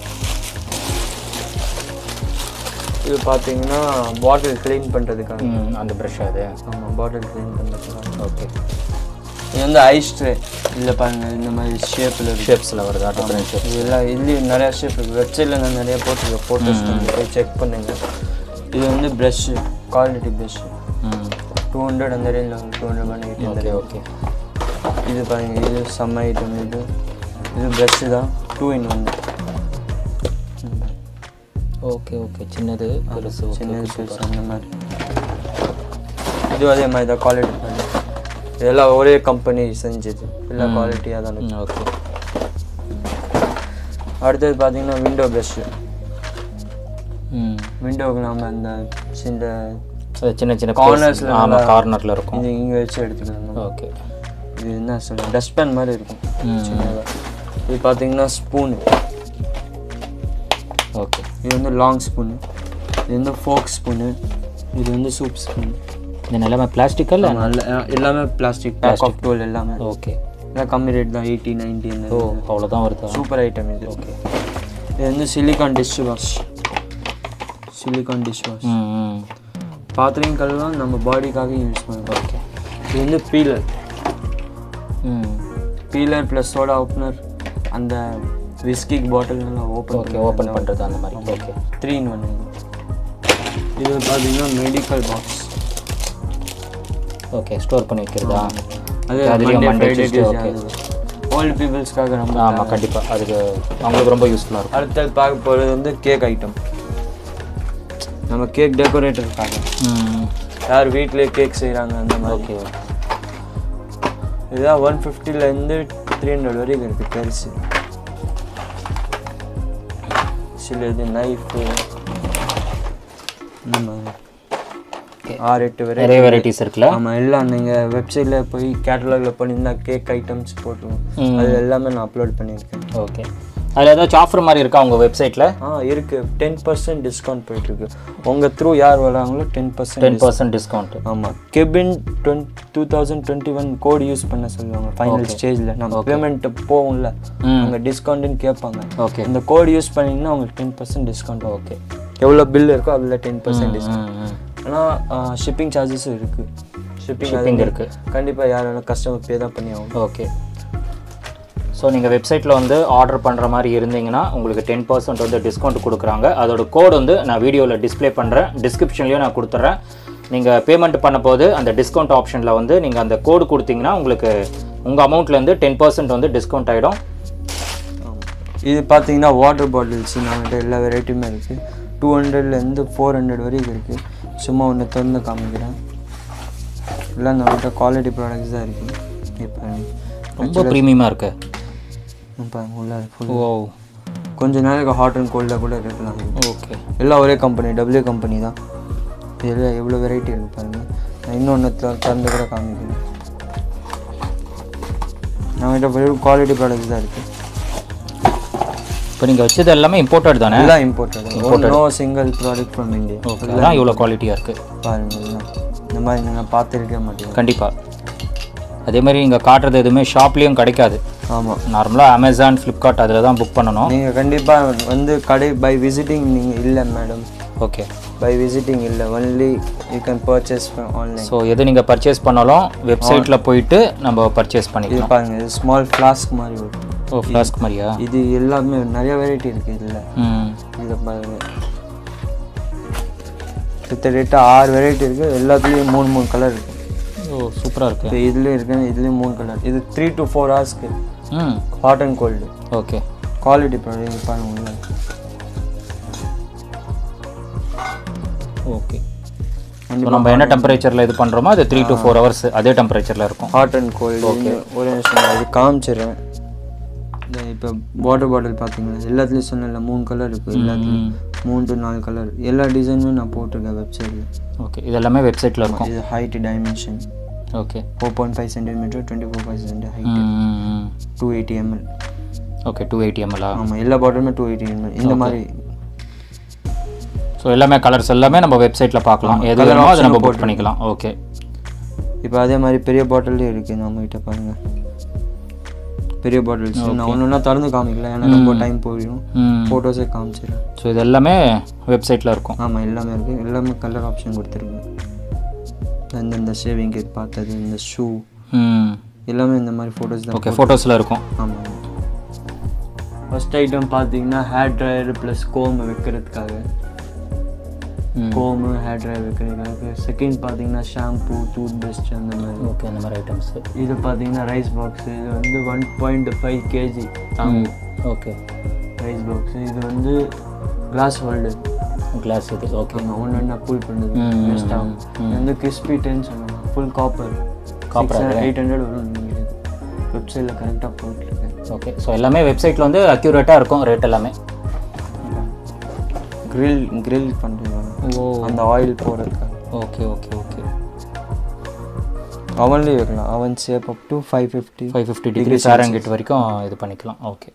இது பார்த்தீங்கன்னா பாட்டில் க்ளீன் பண்ணுறதுக்காக ம் அந்த ப்ரஷ் அது ஆமாம் பாட்டில் க்ளீன் பண்ணுறதுக்காக ஓகே இது வந்து ஐஸ் ட்ரே இதில் பாருங்க இந்த மாதிரி ஷேப்பில் இருக்கு ஷேப்ஸில் வருதா டிஃப்ரெண்ட் ஷேப் இதெல்லாம் இதுலேயும் நிறையா ஷேப் இருக்குது வெப்சைட்டில் நான் நிறைய போட்டிருக்கேன் ஃபோட்டோஸ் போய் செக் பண்ணுங்க இது வந்து ப்ரஷ்ஷு குவாலிட்டி ப்ரஷ்ஷு ம் டூ ஹண்ட்ரட் அந்த ரேஞ்சில் டூ ஹண்ட்ரட் ஒன் எயிட்டி அந்த ஓகே ஓகே இது பாருங்க இது செம்ம ஐட்டம் இது இது ப்ரஷ்ஷு தான் two in one okay okay சின்னது பெருசு ஓகே சின்ன பெருசு அந்த மாதிரி இது அதே மாதிரி தான் குவாலிட்டி பண்ணி இதெல்லாம் ஒரே கம்பெனி செஞ்சது எல்லாம் குவாலிட்டியாக தான் இருக்கு. ஓகே அடுத்தது பார்த்தீங்கன்னா விண்டோ ப்ரஷ்ஷு ம் விண்டோவுக்கு நம்ம அந்த சின்ன அது சின்ன சின்ன Cornersல ஆமாம் நல்லா- கார்னரில் இருக்கும் இது இங்கே வச்சு எடுத்துக்கலாம் ஓகே இது என்ன சொல்ல டஸ்ட்பேன் மாதிரி இருக்கும் ம் சின்னதா. இது பார்த்தீங்கன்னா ஸ்பூனு ஓகே இது வந்து லாங் ஸ்பூனு இது வந்து ஃபோக் ஸ்பூனு இது வந்து சூப் ஸ்பூன் இது எல்லாமே பிளாஸ்டிக்கா இல்லை எல்லாமே பிளாஸ்டிக் பேக் ஆஃப் டூல் எல்லாமே ஓகே எல்லாம் கம்மி ரேட் தான் எயிட்டி நைன்டி ஓ அவ்வளோதான் வருதா சூப்பர் ஐட்டம் இது ஓகே இது வந்து silicon dish wash silicon dish wash ம் ம் பாத்திரம் கழுவலாம் நம்ம பாடிக்காக யூஸ் பண்ணுறோம் ஓகே இது வந்து பீலர் ம் பீலர் ப்ளஸ் சோடா ஓப்பனர் அந்த விஸ்கிக் பாட்டில் நல்லா ஓப்பன் ஓகே ஓப்பன் பண்ணுறது அந்த மாதிரி ஓகே த்ரீ இன் ஒன் இது பார்த்தீங்கன்னா மெடிக்கல் பாக்ஸ் ஓகே ஸ்டோர் பண்ணி வைக்கிறதா அது அதுலேயும் Monday Monday Friday okay old பீப்புள்ஸ்க்காக ரொம்ப ஆமாம் கண்டிப்பாக அதுக்கு அவங்களுக்கு ரொம்ப யூஸ்ஃபுல்லாக இருக்கும் அடுத்தது பார்க்க போகிறது வந்து கேக் ஐட்டம் நம்ம கேக் டெக்கரேட்டருக்காக ம் யார் வீட்டிலே கேக் செய்கிறாங்க அந்த மாதிரி ஓகே இதுதான் ஒன் ஃபிஃப்டிலேருந்து த்ரீ ஹண்ட்ரட் வரைக்கும் இருக்குது பெருசு சில இது நைஃபு இந்த மாதிரி Okay. ஆறு எட்டு வரை நிறைய வெரைட்டிஸ் இருக்குல்ல ஆமாம் எல்லாம் நீங்கள் வெப்சைட்டில் போய் கேட்டலாகில் பண்ணியிருந்தா கேக் ஐட்டம்ஸ் போட்டுருவோம் ம். அது எல்லாமே நான் அப்லோட் பண்ணியிருக்கேன் ஓகே அதில் ஏதாச்சும் ஆஃபர் மாதிரி இருக்கா உங்கள் வெப்சைட்டில் ஆ இருக்குது டென் பர்சன்ட் டிஸ்கவுண்ட் போயிட்டுருக்கு உங்கள் த்ரூ யார் வராங்களோ ten percent ten percent discount ஆமாம் கெபின் twenty two thousand twenty one code use பண்ண சொல்லுவாங்க ஃபைனல் ஸ்டேஜில் நம்ம பேமெண்ட் போகும்ல ம் அங்கே டிஸ்கவுண்ட்டுன்னு கேட்பாங்க ஓகே இந்த கோட் யூஸ் பண்ணிங்கன்னா உங்களுக்கு டென் பர்சன்ட் டிஸ்கவுண்ட் ஓகே எவ்வளோ பில் இருக்கோ அதில் டென் பர்சன்ட் டிஸ்கவுண்ட் ம் ம் ஆனால் ஷிப்பிங் சார்ஜஸும் இருக்குது ஷிப்பிங் ஷிப்பிங் இருக்குது கண்டிப்பாக யாராலும் கஸ்டமர் பே தான் பண்ணி ஆகும் ஓகே ஸோ நீங்கள் வெப்சைட்டில் வந்து ஆர்டர் பண்ணுற மாதிரி இருந்தீங்கன்னா உங்களுக்கு டென் பர்சன்ட் வந்து டிஸ்கவுண்ட் கொடுக்குறாங்க அதோட கோட் வந்து நான் வீடியோவில் டிஸ்ப்ளே பண்ணுறேன் டிஸ்கிரிப்ஷன்லேயும் நான் கொடுத்துட்றேன் நீங்கள் பேமெண்ட் பண்ணும்போது அந்த டிஸ்கவுண்ட் ஆப்ஷனில் வந்து நீங்கள் அந்த கோடு கொடுத்தீங்கன்னா உங்களுக்கு உங்கள் அமௌண்ட்லேருந்து டென் பர்சன்ட் வந்து டிஸ்கவுண்ட் ஆகிடும் இது பார்த்தீங்கன்னா வாட்டர் பாட்டில்ஸ் நம்மகிட்ட எல்லா வெரைட்டியுமே இருக்குது டூ ஹண்ட்ரட்லேருந்து ஃபோர் ஹண்ட்ரட் வரைக்கும் இருக்குது சும்மா ஒன்று திறந்து காமிக்கிறேன் எல்லாம் நம்மகிட்ட குவாலிட்டி ப்ராடக்ட்ஸ் தான் இருக்குது இப்போ ரொம்ப ப்ரீமியமாக இருக்கு பாருங்க உள்ள ஃபுல் ஓ கொஞ்ச நாளைக்கு ஹாட் அண்ட் கோல்டில் கூட இருக்கலாம் ஓகே எல்லாம் ஒரே கம்பெனி டபிள்யூ கம்பெனி தான் இதில் எவ்வளோ வெரைட்டி இருக்கு பாருங்க நான் இன்னொன்று திறந்து கூட காமிக்கிறேன் நம்மகிட்ட வெறும் குவாலிட்டி ப்ராடக்ட்ஸ் தான் இருக்குது இப்போ நீங்கள் வச்சது எல்லாமே இம்போர்ட்டட் தானே எல்லாம் imported no single product from India okay அதான் இவ்வளோ குவாலிட்டியாக இருக்குது பாருங்க எல்லாம். இந்த மாதிரி நீங்கள் பார்த்துருக்கே மாட்டீங்க கண்டிப்பாக அதே மாதிரி இங்கே காட்டுறது எதுவுமே ஷாப்லேயும் கிடைக்காது ஆமாம் நார்மலாக அமேசான் ஃப்ளிப்கார்ட் அதில் தான் புக் பண்ணணும் நீங்கள் கண்டிப்பாக வந்து கடை பை விசிட்டிங் நீங்கள் இல்லை மேடம் ஓகே பை விசிட்டிங் இல்லை only you can purchase online so எது நீங்கள் பர்ச்சேஸ் பண்ணாலும் வெப்சைட்டில் போயிட்டு நம்ம பர்ச்சேஸ் இது பண்ணிக்கலாம் பாருங்க இது ஸ்மால் ஃப்ளாஸ்க் மாதிரி வரும் ஓ ஃப்ளாஸ்க் மாதிரியா இது எல்லாமே நிறைய வெரைட்டி இருக்குது இதில் ம் இதை பாருங்க கிட்டத்தட்ட ஆறு வெரைட்டி இருக்குது எல்லாத்துலேயும் மூணு மூணு கலர் இருக்குது ஓ சூப்பராக இருக்கு இப்போ இதுலேயும் இருக்கு இதுலேயும் மூணு கலர் இது த்ரீ டு ஃபோர் ஹவர்ஸ்க்கு ம் hot and cold okay quality product பாருங்க உள்ள ஓகே ஸோ நம்ம என்ன டெம்பரேச்சரில் இது பண்ணுறோமோ அது த்ரீ டு ஃபோர் ஹவர்ஸ் அதே டெம்பரேச்சரில் இருக்கும் ஹாட் அண்ட் கோல்டு ஒரு நிமிஷம் நான் இது காமிச்சிடுறேன் இந்த இப்போ வாட்டர் பாட்டில் பார்த்தீங்கன்னா எல்லாத்துலேயும் சொன்னல மூணு கலர் இருக்குது எல்லாத்துலேயும் மூணு டு நாலு கலர் எல்லா டிசைனுமே நான் போட்டிருக்கேன் வெப்சைட்டில் ஓகே இது எல்லாமே வெப்சைட்டில் இருக்கும் இது height dimension okay four point five centimetre twenty four five centimetre height ம் two eighty ml okay two eighty எம்எல்ஆ ஆமாம் எல்லா பாட்டிலுமே டூ எயிட்டி எம்எல் இந்த மாதிரி ஸோ எல்லாமே கலர்ஸ் எல்லாமே நம்ம வெப்சைட்டில் பார்க்கலாம் எது colour வேணுமோ அதை option நம்ம புக் போட்டிருக்கு. பண்ணிக்கலாம் ஓகே இப்போ அதே மாதிரி பெரிய பாட்டிலே இருக்குது நம்மகிட்ட பாருங்கள் பெரிய பாட்டில்ஸ் நான் ஒன்று ஒன்றா திறந்து காமிக்கல ஏன்னா ரொம்ப டைம் போயிடும் ம் ஃபோட்டோஸே காமிச்சிடுறேன் ஸோ இது எல்லாமே வெப்சைட்டில் இருக்கும் ஆமாம் எல்லாமே இருக்குது எல்லாமே கலர் ஆப்ஷன் கொடுத்துருக்கு இந்த இந்த ஷேவிங் இது பார்த்தது இந்த ஷூ ம் எல்லாமே இந்த மாதிரி ஃபோட்டோஸ் தான் ஓகே ஃபோட்டோஸில் இருக்கும் ஆமாம் ஃபர்ஸ்ட் ஐட்டம் பார்த்தீங்கன்னா ஹேர் ட்ரையர் ப்ளஸ் கோம் வைக்கிறதுக்காக ம் கோமு ஹேர் ட்ரையர் வைக்கிறதுக்காக செகண்ட் பார்த்தீங்கன்னா ஷாம்பு டூத் பெஸ்ட் அந்த மாதிரி ஓகே அந்த மாதிரி ஐட்டம்ஸ் இது பார்த்தீங்கன்னா ரைஸ் பாக்ஸ் இது வந்து ஒன் பாயிண்ட் ஃபைவ் கேஜி தாங்கும் ஓகே ரைஸ் பாக்ஸ் இது வந்து கிளாஸ் ஹோல்டர் கிளாஸ் இது ஓகே நம்ம ஒன்று ஒன்றா புல் பண்ணுது ம், வேஸ்ட் ஆகும் இது வந்து கிறிஸ்பி டென் சொன்னாங்க full copper Copper eight hundred வரும் நீங்கள் வெப்சைட்டில் கரெக்டாக போட்டிருக்கேன் ஓகே ஸோ எல்லாமே வெப்சைட்டில் வந்து அக்யூரேட்டாக இருக்கும் ரேட் எல்லாமே grill grill பண்ணுறாங்க ஓ அந்த ஆயில் போடுறதுக்காக ஓகே ஓகே ஓகே அவன்லேயே வைக்கலாம் oven safe up to five fifty five fifty degree சாரங்கிட் வரைக்கும் இது பண்ணிக்கலாம் ஓகே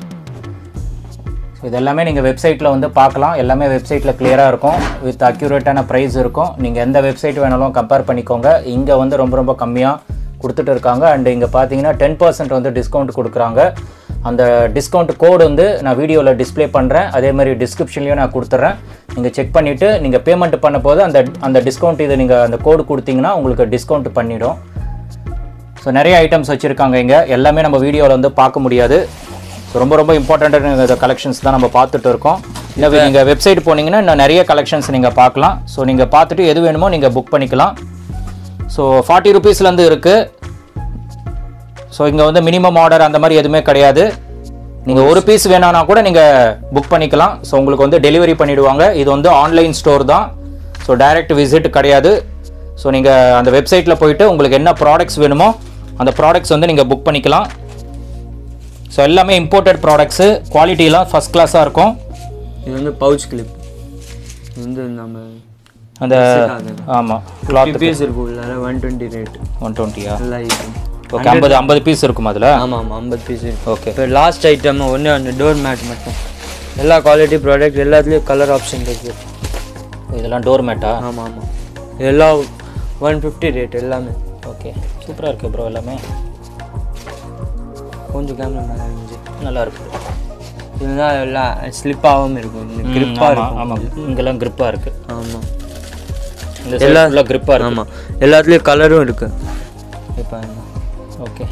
ஸோ இது எல்லாமே நீங்கள் வெப்சைட்டில் வந்து பார்க்கலாம் எல்லாமே வெப்சைட்டில் கிளியராக இருக்கும் வித் அக்யூரேட்டான ப்ரைஸ் இருக்கும் நீங்கள் எந்த வெப்சைட் வேணாலும் கம்பேர் பண்ணிக்கோங்க இங்கே வந்து ரொம்ப ரொம்ப கம்மியாக கொடுத்துட்டு இருக்காங்க அண்ட் இங்கே பார்த்தீங்கன்னா டென் பர்சன்ட் வந்து டிஸ்கவுண்ட் கொடுக்குறாங்க அந்த டிஸ்கவுண்ட் கோடு வந்து நான் வீடியோவில் டிஸ்ப்ளே பண்ணுறேன் அதே மாதிரி டிஸ்கிரிப்ஷன்லேயும் நான் கொடுத்துட்றேன் நீங்கள் செக் பண்ணிவிட்டு நீங்கள் பேமெண்ட் பண்ண போது அந்த அந்த டிஸ்கவுண்ட் இது நீங்கள் அந்த கோடு கொடுத்தீங்கன்னா உங்களுக்கு டிஸ்கவுண்ட் பண்ணிடும் ஸோ நிறைய ஐட்டம்ஸ் வச்சுருக்காங்க இங்கே எல்லாமே நம்ம வீடியோவில் வந்து பார்க்க முடியாது ஸோ ரொம்ப ரொம்ப இம்பார்ட்டண்ட்டான கலெக்ஷன்ஸ் தான் நம்ம பார்த்துட்டு இருக்கோம் இல்லை நீங்கள் வெப்சைட் போனீங்கன்னா இன்னும் நிறைய கலெக்ஷன்ஸ் நீங்கள் பார்க்கலாம் ஸோ நீங்கள் பார்த்துட்டு எது வேணுமோ நீங்கள் புக் பண்ணிக்கலாம் ஸோ ஃபார்ட்டி ருபீஸ்லேருந்து இருக்குது ஸோ இங்கே வந்து மினிமம் ஆர்டர் அந்த மாதிரி எதுவுமே கிடையாது நீங்கள் ஒரு பீஸ் வேணும்னா கூட நீங்கள் புக் பண்ணிக்கலாம் ஸோ உங்களுக்கு வந்து டெலிவரி பண்ணிடுவாங்க இது வந்து ஆன்லைன் ஸ்டோர் தான் ஸோ டைரக்ட் விசிட் கிடையாது ஸோ நீங்கள் அந்த வெப்சைட்டில் போயிட்டு உங்களுக்கு என்ன ப்ராடக்ட்ஸ் வேணுமோ அந்த ப்ராடக்ட்ஸ் வந்து நீங்கள் புக் பண்ணிக்கலாம் ஸோ எல்லாமே இம்போர்ட்டட் ப்ராடக்ட்ஸு குவாலிட்டிலாம் ஃபஸ்ட் கிளாஸாக இருக்கும் இது வந்து பவுச் கிளிப் இது வந்து நம்ம அந்த ஆமாம் கிளாத் பீஸ் இருக்கும் உள்ள ஒன் டுவெண்ட்டி ரேட் ஒன் டுவெண்ட்டியா நல்லா இருக்கும் ஓகே ஐம்பது ஐம்பது பீஸ் இருக்கும் அதில் ஆமாம் ஆமாம் ஐம்பது பீஸ் இருக்கும் ஓகே இப்போ லாஸ்ட் ஐட்டம் ஒன்று அந்த டோர் மேட் மட்டும் எல்லா குவாலிட்டி ப்ராடக்ட் எல்லாத்துலேயும் கலர் ஆப்ஷன் இருக்குது இதெல்லாம் டோர் மேட்டா ஆமாம் ஆமாம் எல்லாம் ஒன் ஃபிஃப்டி ரேட் எல்லாமே ஓகே சூப்பராக இருக்குது ப்ரோ எல்லாமே கொஞ்சம் கேமரா மேலே இருந்துச்சு நல்லா இருக்குது இதுதான் எல்லாம் ஸ்லிப் ஆகாமல் இருக்கும் இந்த கிரிப்பாக இருக்கும் ஆமாம் இங்கெல்லாம் grip-ஆ இருக்கு ஆமாம் இந்த சைடு ஃபுல்லாக grip-ஆ இருக்கு ஆமாம் எல்லாத்துலேயும் கலரும் இருக்கு இப்போ ஓகே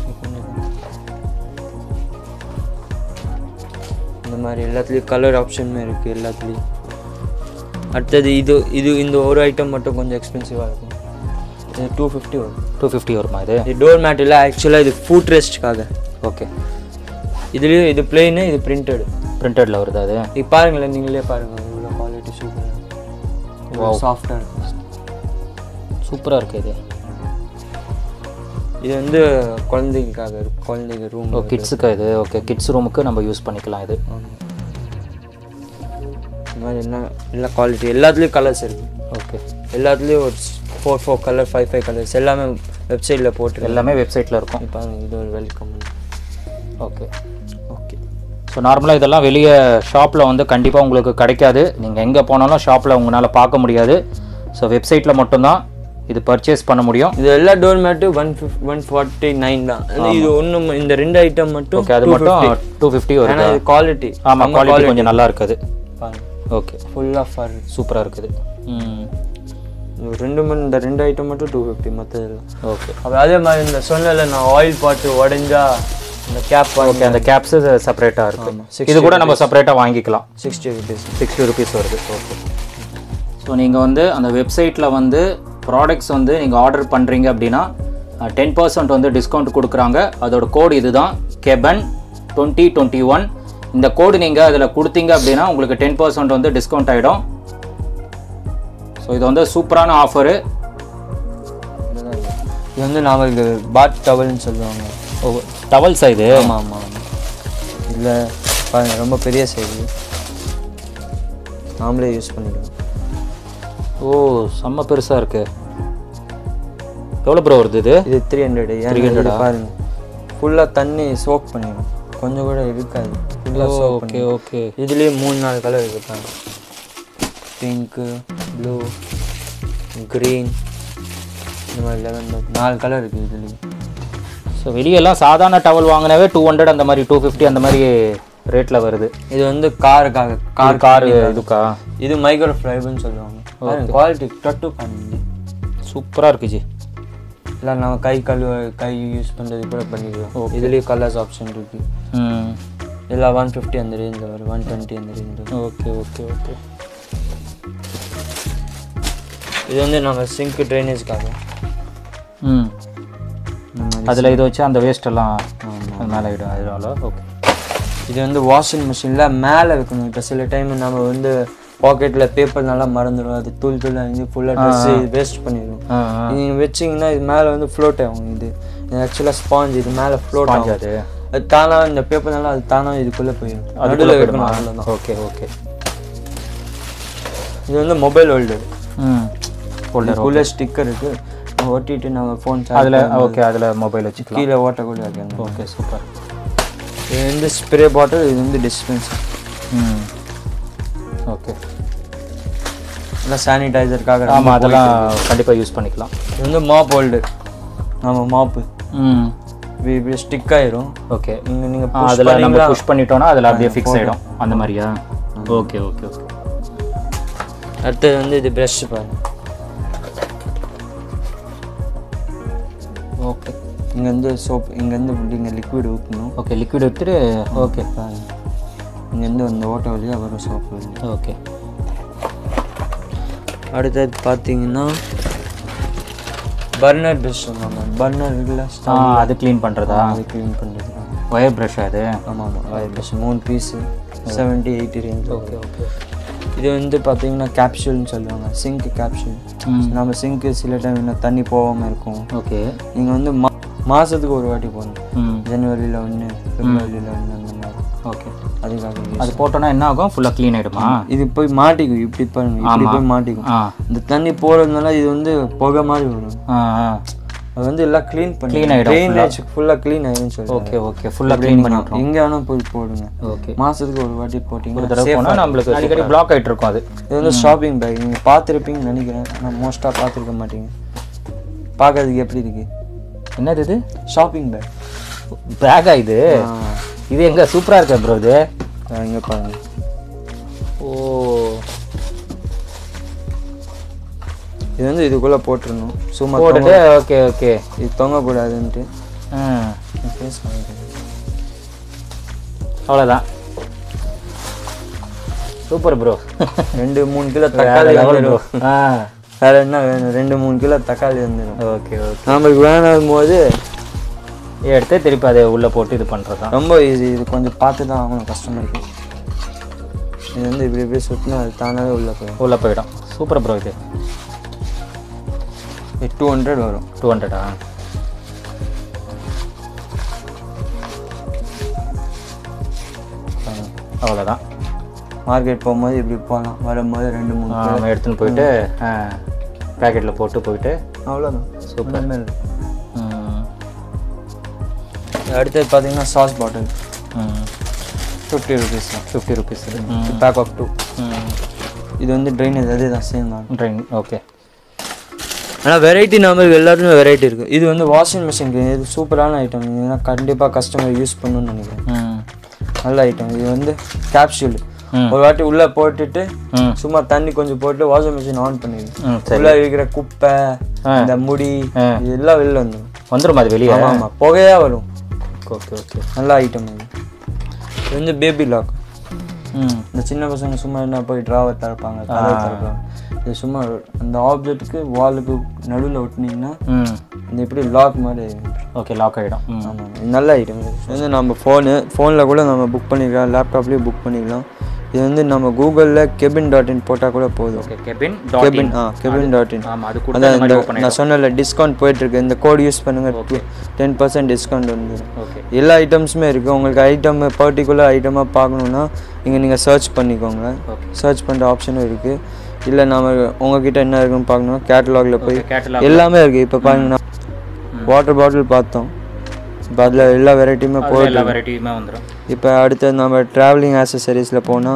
இந்த மாதிரி எல்லாத்துலேயும் கலர் ஆப்ஷனுமே இருக்குது எல்லாத்துலேயும் அடுத்தது இது இது இந்த ஒரு ஐட்டம் மட்டும் கொஞ்சம் எக்ஸ்பென்சிவாக இருக்கும் இது டூ ஃபிஃப்டி வரும் டூ ஃபிஃப்டி வருமா இது இது டோர் மேட் இல்லை ஆக்சுவலாக இது ஃபுட் ரெஸ்ட்காக ஓகே இதுலேயும் இது பிளெயின் இது பிரிண்டடு பிரிண்டடில் வருது அது இது பாருங்களேன் நீங்களே பாருங்கள் இவ்வளோ குவாலிட்டி சூப்பராக சாஃப்டாக இருக்கும் சூப்பராக இருக்குது இது இது வந்து குழந்தைங்களுக்காக இருக்கு. குழந்தைங்க ரூம் ஓ கிட்ஸுக்கு இது ஓகே கிட்ஸ் ரூமுக்கு நம்ம யூஸ் பண்ணிக்கலாம் இது இந்த மாதிரி என்ன எல்லா குவாலிட்டி எல்லாத்துலேயும் கலர்ஸ் இருக்குது ஓகே எல்லாத்துலேயும் ஒரு four four colour five five colours எல்லாமே வெப்சைட்டில் போட்டு எல்லாமே வெப்சைட்டில் இருக்கும் இப்போ இது ஒரு வெல்கம் ஓகே ஓகே ஸோ நார்மலாக இதெல்லாம் வெளியே ஷாப்பில் வந்து கண்டிப்பாக உங்களுக்கு கிடைக்காது நீங்கள் எங்கே போனாலும் ஷாப்பில் உங்களால் பார்க்க முடியாது ஸோ வெப்சைட்டில் மட்டும்தான் இது பர்ச்சேஸ் பண்ண முடியும் இது எல்லா டோர் மேட்டும் one fif one forty nine தான் இது ஒன்று இந்த ரெண்டு ஐட்டம் மட்டும் ஓகே அது மட்டும் டூ ஃபிஃப்டி வரும் ஏன்னா இது குவாலிட்டி ஆமாம் குவாலிட்டி கொஞ்சம் நல்லா இருக்குது பாருங்க ஓகே ஃபுல்லாக ஃபர் சூப்பராக இருக்குது ம் இது ரெண்டு மணி இந்த ரெண்டு ஐட்டம் மட்டும் டூ ஃபிஃப்டி மற்றதெல்லாம் ஓகே அப்போ அதே மாதிரி இந்த சொன்னல நான் ஆயில் பாட்டு உடஞ்சா இந்த கேப் ஓகே அந்த கேப்ஸு செப்பரேட்டாக இருக்குது ஆமா. இது கூட நம்ம செப்பரேட்டாக வாங்கிக்கலாம் சிக்ஸ்டி ருபீஸ் சிக்ஸ்டி ருபீஸ் வருது ஓகே ஸோ நீங்கள் வந்து அந்த வெப்சைட்டில் வந்து ப்ராடக்ட்ஸ் வந்து நீங்கள் ஆர்டர் பண்ணுறீங்க அப்படின்னா டென் பர்சன்ட் வந்து டிஸ்கவுண்ட் கொடுக்குறாங்க அதோட கோடு இதுதான் கெபன் டுவெண்ட்டி டுவெண்ட்டி ஒன் இந்த கோடு நீங்கள் அதில் கொடுத்தீங்க அப்படின்னா உங்களுக்கு டென் பர்சன்ட் வந்து டிஸ்கவுண்ட் ஆகிடும் ஸோ இது வந்து சூப்பரான ஆஃபரு இது வந்து நாமளுக்கு பாத் டவல்னு சொல்லுவாங்க டவல்ஸா இது ஆமாம் ஆமாம் ஆமாம் இல்லை பாருங்க ரொம்ப பெரிய சைடு நாமளே யூஸ் பண்ணிக்கலாம் ஓ செம்ம பெருசாக இருக்கு எவ்வளோ ப்ரோ வருது இது இது த்ரீ ஹண்ட்ரட் த்ரீ ஹண்ட்ரட் பாருங்க ஃபுல்லாக தண்ணி சோக் பண்ணிடும் கொஞ்சம் கூட இருக்காது ஃபுல்லாக சோக் ஓகே பண்ணி ஓகே இதுலேயே மூணு நாலு கலர் இருக்கு பாருங்க பிங்க்கு ப்ளூ க்ரீன் இந்த மாதிரி லெவன் நாலு கலர் இருக்குது இதுலேயும் ஸோ வெளியெல்லாம் சாதாரண டவல் வாங்கினாவே டூ ஹண்ட்ரட் அந்த மாதிரி டூ ஃபிஃப்டி அந்த மாதிரி ரேட்டில் வருது இது வந்து காருக்காக கார் கார் இதுக்கா இது மைக்ரோ ஃபைபர்னு சொல்லுவாங்க குவாலிட்டி டட்டு பண்ணி சூப்பராக இருக்கு ஜி இல்லை நம்ம கை கழுவ கை யூஸ் பண்ணுறது கூட பண்ணிக்கலாம் இதுலேயும் கலர்ஸ் ஆப்ஷன் இருக்கு ம் எல்லாம் ஒன் ஃபிஃப்டி அந்த ரேஞ்சில் வரும் ஒன் டுவெண்ட்டி அந்த ரேஞ்சில் ஓகே ஓகே ஓகே இது வந்து நம்ம சிங்க் ட்ரைனேஜ்க்காக ம் இந்த மாதிரி அதில் இதை வச்சு அந்த வேஸ்ட் எல்லாம் அது மேலே இடும் அதனால ஓகே இது வந்து வாஷிங் மிஷினில் மேலே வைக்கணும் இப்போ சில டைம் நம்ம வந்து பாக்கெட்டில் பேப்பர் நல்லா மறந்துடும் அது தூள் தூள் அழிஞ்சு ஃபுல்லாக ட்ரெஸ் வேஸ்ட் பண்ணிடும் ஆ ஆ நீங்கள் வச்சிங்கன்னா இது மேலே வந்து ஃப்ளோட் ஆகும் இது இது ஆக்சுவலாக ஸ்பாஞ்ச் இது மேலே ஃப்ளோட் ஆகும் அது அது தானா இந்த பேப்பர் நல்லா அது தானா இதுக்குள்ளே போயிடும் அதுக்குள்ள நடுவில் வைக்கணும் போயிடுமா? அவ்வளோதான் ஓகே ஓகே இது வந்து மொபைல் ஹோல்டர் ம் ஹோல்டர் உள்ள ஸ்டிக்கர் இருக்கு ஒட்டிட்டு நம்ம ஃபோன் அதில் ஓகே அதில் மொபைல் வச்சுக்கலாம் கீழே ஓட்டக்கூட வைக்கணும் ஓகே சூப்பர் இது வந்து ஸ்ப்ரே பாட்டில் இது வந்து டிஸ்பென்சர் ம் ஓகே இல்லை சானிடைசருக்காக ஆமாம் அதெல்லாம் கண்டிப்பாக யூஸ் பண்ணிக்கலாம் இது வந்து மாப் ஹோல்டர் நம்ம மாப்பு ம் இப்படி இப்படி ஸ்டிக் ஆயிரும் ஓகே இங்கே நீங்கள் அதில் நம்ம புஷ் பண்ணிட்டோம்னா அதில் அப்படியே ஃபிக்ஸ் ஆகிடும் அந்த மாதிரியா ஓகே ஓகே ஓகே அடுத்தது வந்து இது ப்ரஷ் பாருங்க ஓகே இங்கேருந்து சோப் இங்கேருந்து இங்கே லிக்விட் ஊற்றணும் ஓகே லிக்விட் எடுத்துட்டு ஓகே பாருங்க இங்கேருந்து அந்த ஓட்ட வழியாக வரும் சோப் வழியாக ஓகே அடுத்தது பார்த்தீங்கன்னா பர்னர் ப்ரஷ் நம்ம பர்னர் இருக்குல்ல ஆ அது க்ளீன் பண்ணுறதா அது க்ளீன் பண்ணுறதுக்காக ஒயர் ப்ரஷ் அது ஆமாம் ஆமாம் ப்ரஷ் மூணு piece seventy eighty range okay okay இது வந்து பார்த்தீங்கன்னா கேப்சூல்னு சொல்லுவாங்க சிங்க் கேப்சூல் நம்ம சிங்க்கு சில டைம் என்ன தண்ணி போகாமல் இருக்கும் ஓகே நீங்கள் வந்து மா மாதத்துக்கு ஒரு வாட்டி போகணும் ம் ஜனவரியில் ஒன்று பிப்ரவரியில் ஒன்று அந்த மாதிரி ஓகே அதுக்காக use. அது போட்டோன்னா என்ன ஆகும் ஃபுல்லாக க்ளீன் ஆகிடுமா இது போய் மாட்டிக்கும் இப்படி பாருங்க இப்படி போய் மாட்டிக்கும் ஆ இந்த தண்ணி போகிறதுனால இது வந்து புகை மாதிரி வரும் ஆ ஆ அது வந்து எல்லாம் க்ளீன் பண்ணி Clean ஆயிடும் ட்ரைனேஜ் ஃபுல்லாக க்ளீன் ஆயிடும்னு சொல்லுவாங்க ஓகே ஓகே ஃபுல்லாக க்ளீன் பண்ணி விட்ருவோம் எங்கே வேணால் போய் போடுங்க ஓகே மாதத்துக்கு ஒரு வாட்டி ஒரு போட்டிங்கன்னா தடவை போனால் நம்மளுக்கு அடிக்கடி பிளாக் ஆகிட்டு இருக்கும் அது இது வந்து ஷாப்பிங் பேக் நீங்கள் பார்த்துருப்பீங்கன்னு நினைக்கிறேன் ஆனால் மோஸ்ட்டாக பார்த்துருக்க மாட்டீங்க பார்க்கறதுக்கு எப்படி இருக்கு என்னது இது ஷாப்பிங் பேக் பேக்கா இது இது எங்க சூப்பராக இருக்கா ப்ரோ இது இங்கே பாருங்க ஓ இது வந்து இதுக்குள்ளே போட்டுருணும் சும்மா போட்டுட்டு ஓகே ஓகே இது தொங்கக்கூடாதுன்ட்டு ம் ஃபேஸ் வாங்கிக்கிறேன் அவ்வளோதான் சூப்பர் ப்ரோ ரெண்டு மூணு கிலோ தக்காளி வந்துடும் ஆ வேற என்ன வேணும் ரெண்டு மூணு கிலோ தக்காளி வந்துடும் ஓகே ஓகே நம்மளுக்கு வேணும் போது எடுத்து திருப்பி அதை உள்ளே போட்டு இது பண்ணுறது தான் ரொம்ப ஈஸி இது கொஞ்சம் பார்த்து தான் ஆகணும் கஸ்டமருக்கு இது வந்து இப்படி இப்படி சுற்றினா அது தானாகவே உள்ளே போயிடும் உள்ளே போயிடும் சூப்பர் ப்ரோ இது இது டூ ஹண்ட்ரட் வரும் டூ ஹண்ட்ரடா அவ்வளோதான் மார்க்கெட் போகும்போது இப்படி போகலாம் வரும்போது ரெண்டு மூணு நம்ம எடுத்துன்னு போயிட்டு பேக்கெட்டில் போட்டு போயிட்டு அவ்வளோதான் சூப்பர் ஒண்ணுமே இல்லை அடுத்தது பார்த்தீங்கன்னா சாஸ் பாட்டில் ஃபிஃப்டி ருபீஸ் தான் fifty rupees pack of two இது வந்து ட்ரைனேஜ் அதே தான் சேம் தான் ட்ரெயின் ஓகே ஆனால் வெரைட்டி நம்மளுக்கு எல்லாத்துலேயும் வெரைட்டி இருக்குது இது வந்து வாஷிங் மிஷினுக்கு இது சூப்பரான ஐட்டம் இதுனா கண்டிப்பாக கஸ்டமர் யூஸ் பண்ணணும்னு நினைக்கிறேன் ம் நல்ல ஐட்டம் இது வந்து கேப்சூல் ம். ஒரு வாட்டி உள்ளே போட்டுட்டு ம் சும்மா தண்ணி கொஞ்சம் போட்டு வாஷிங் மிஷின் ஆன் பண்ணிடுது ம் சரி உள்ளே இருக்கிற குப்பை ஆ. இந்த முடி ஆ. இது எல்லாம் வெளில வந்துடும் வந்துடும் அது வெளியே ஆமாம் ஆமாம் புகையாக வரும் ஓகே ஓகே நல்ல ஐட்டம் இது இது வந்து பேபி லாக் ம் இந்த சின்ன பசங்க சும்மா என்ன போய் ட்ராவை திறப்பாங்க கதவை திறப்பாங்க இது சும்மா அந்த ஆப்ஜெக்ட்டுக்கு வாலுக்கு நடுவில் ஒட்டினீங்கன்னா ம் இந்த எப்படி லாக் மாதிரி ஓகே லாக் ஆகிடும் ம் ஆமாம் இது நல்ல ஐட்டம் இது இது வந்து நம்ம ஃபோனு ஃபோனில் கூட நம்ம புக் பண்ணிக்கலாம் லேப்டாப்லேயும் புக் பண்ணிக்கலாம் இது வந்து நம்ம கூகுளில் கெபின் டாட் இன் போட்டால் கூட போதும் ஓகே கெபின் டாட் கெபின் ஆ கெபின் டாட் இன் ஆமாம் அது கூட அதான் இந்த மாதிரி இந்த ஓப்பன் நான் சொன்னல டிஸ்கவுண்ட் போயிட்டுருக்கு இந்த கோட் யூஸ் பண்ணுங்க டென் பர்சன்ட் டிஸ்கவுண்ட் வந்துடும் ஓகே எல்லா ஐட்டம்ஸுமே இருக்குது உங்களுக்கு ஐட்டம் பர்டிகுலர் ஐட்டமாக பார்க்கணுன்னா இங்கே நீங்கள் சர்ச் பண்ணிக்கோங்க ஓகே சர்ச் பண்ணுற ஆப்ஷனும் இருக்குது இல்லை நாம உங்ககிட்ட என்ன இருக்குன்னு பார்க்கணும் கேட்டலாகில் போய் கேட்டலாக் எல்லாமே இருக்குது இப்போ பாருங்கன்னா வாட்டர் பாட்டில் பார்த்தோம் இப்போ அதில் எல்லா வெரைட்டியுமே போ எல்லா வெரைட்டியுமே வந்துடும் இப்போ அடுத்து நம்ம ட்ராவலிங் ஆக்சசரிஸில் போனால்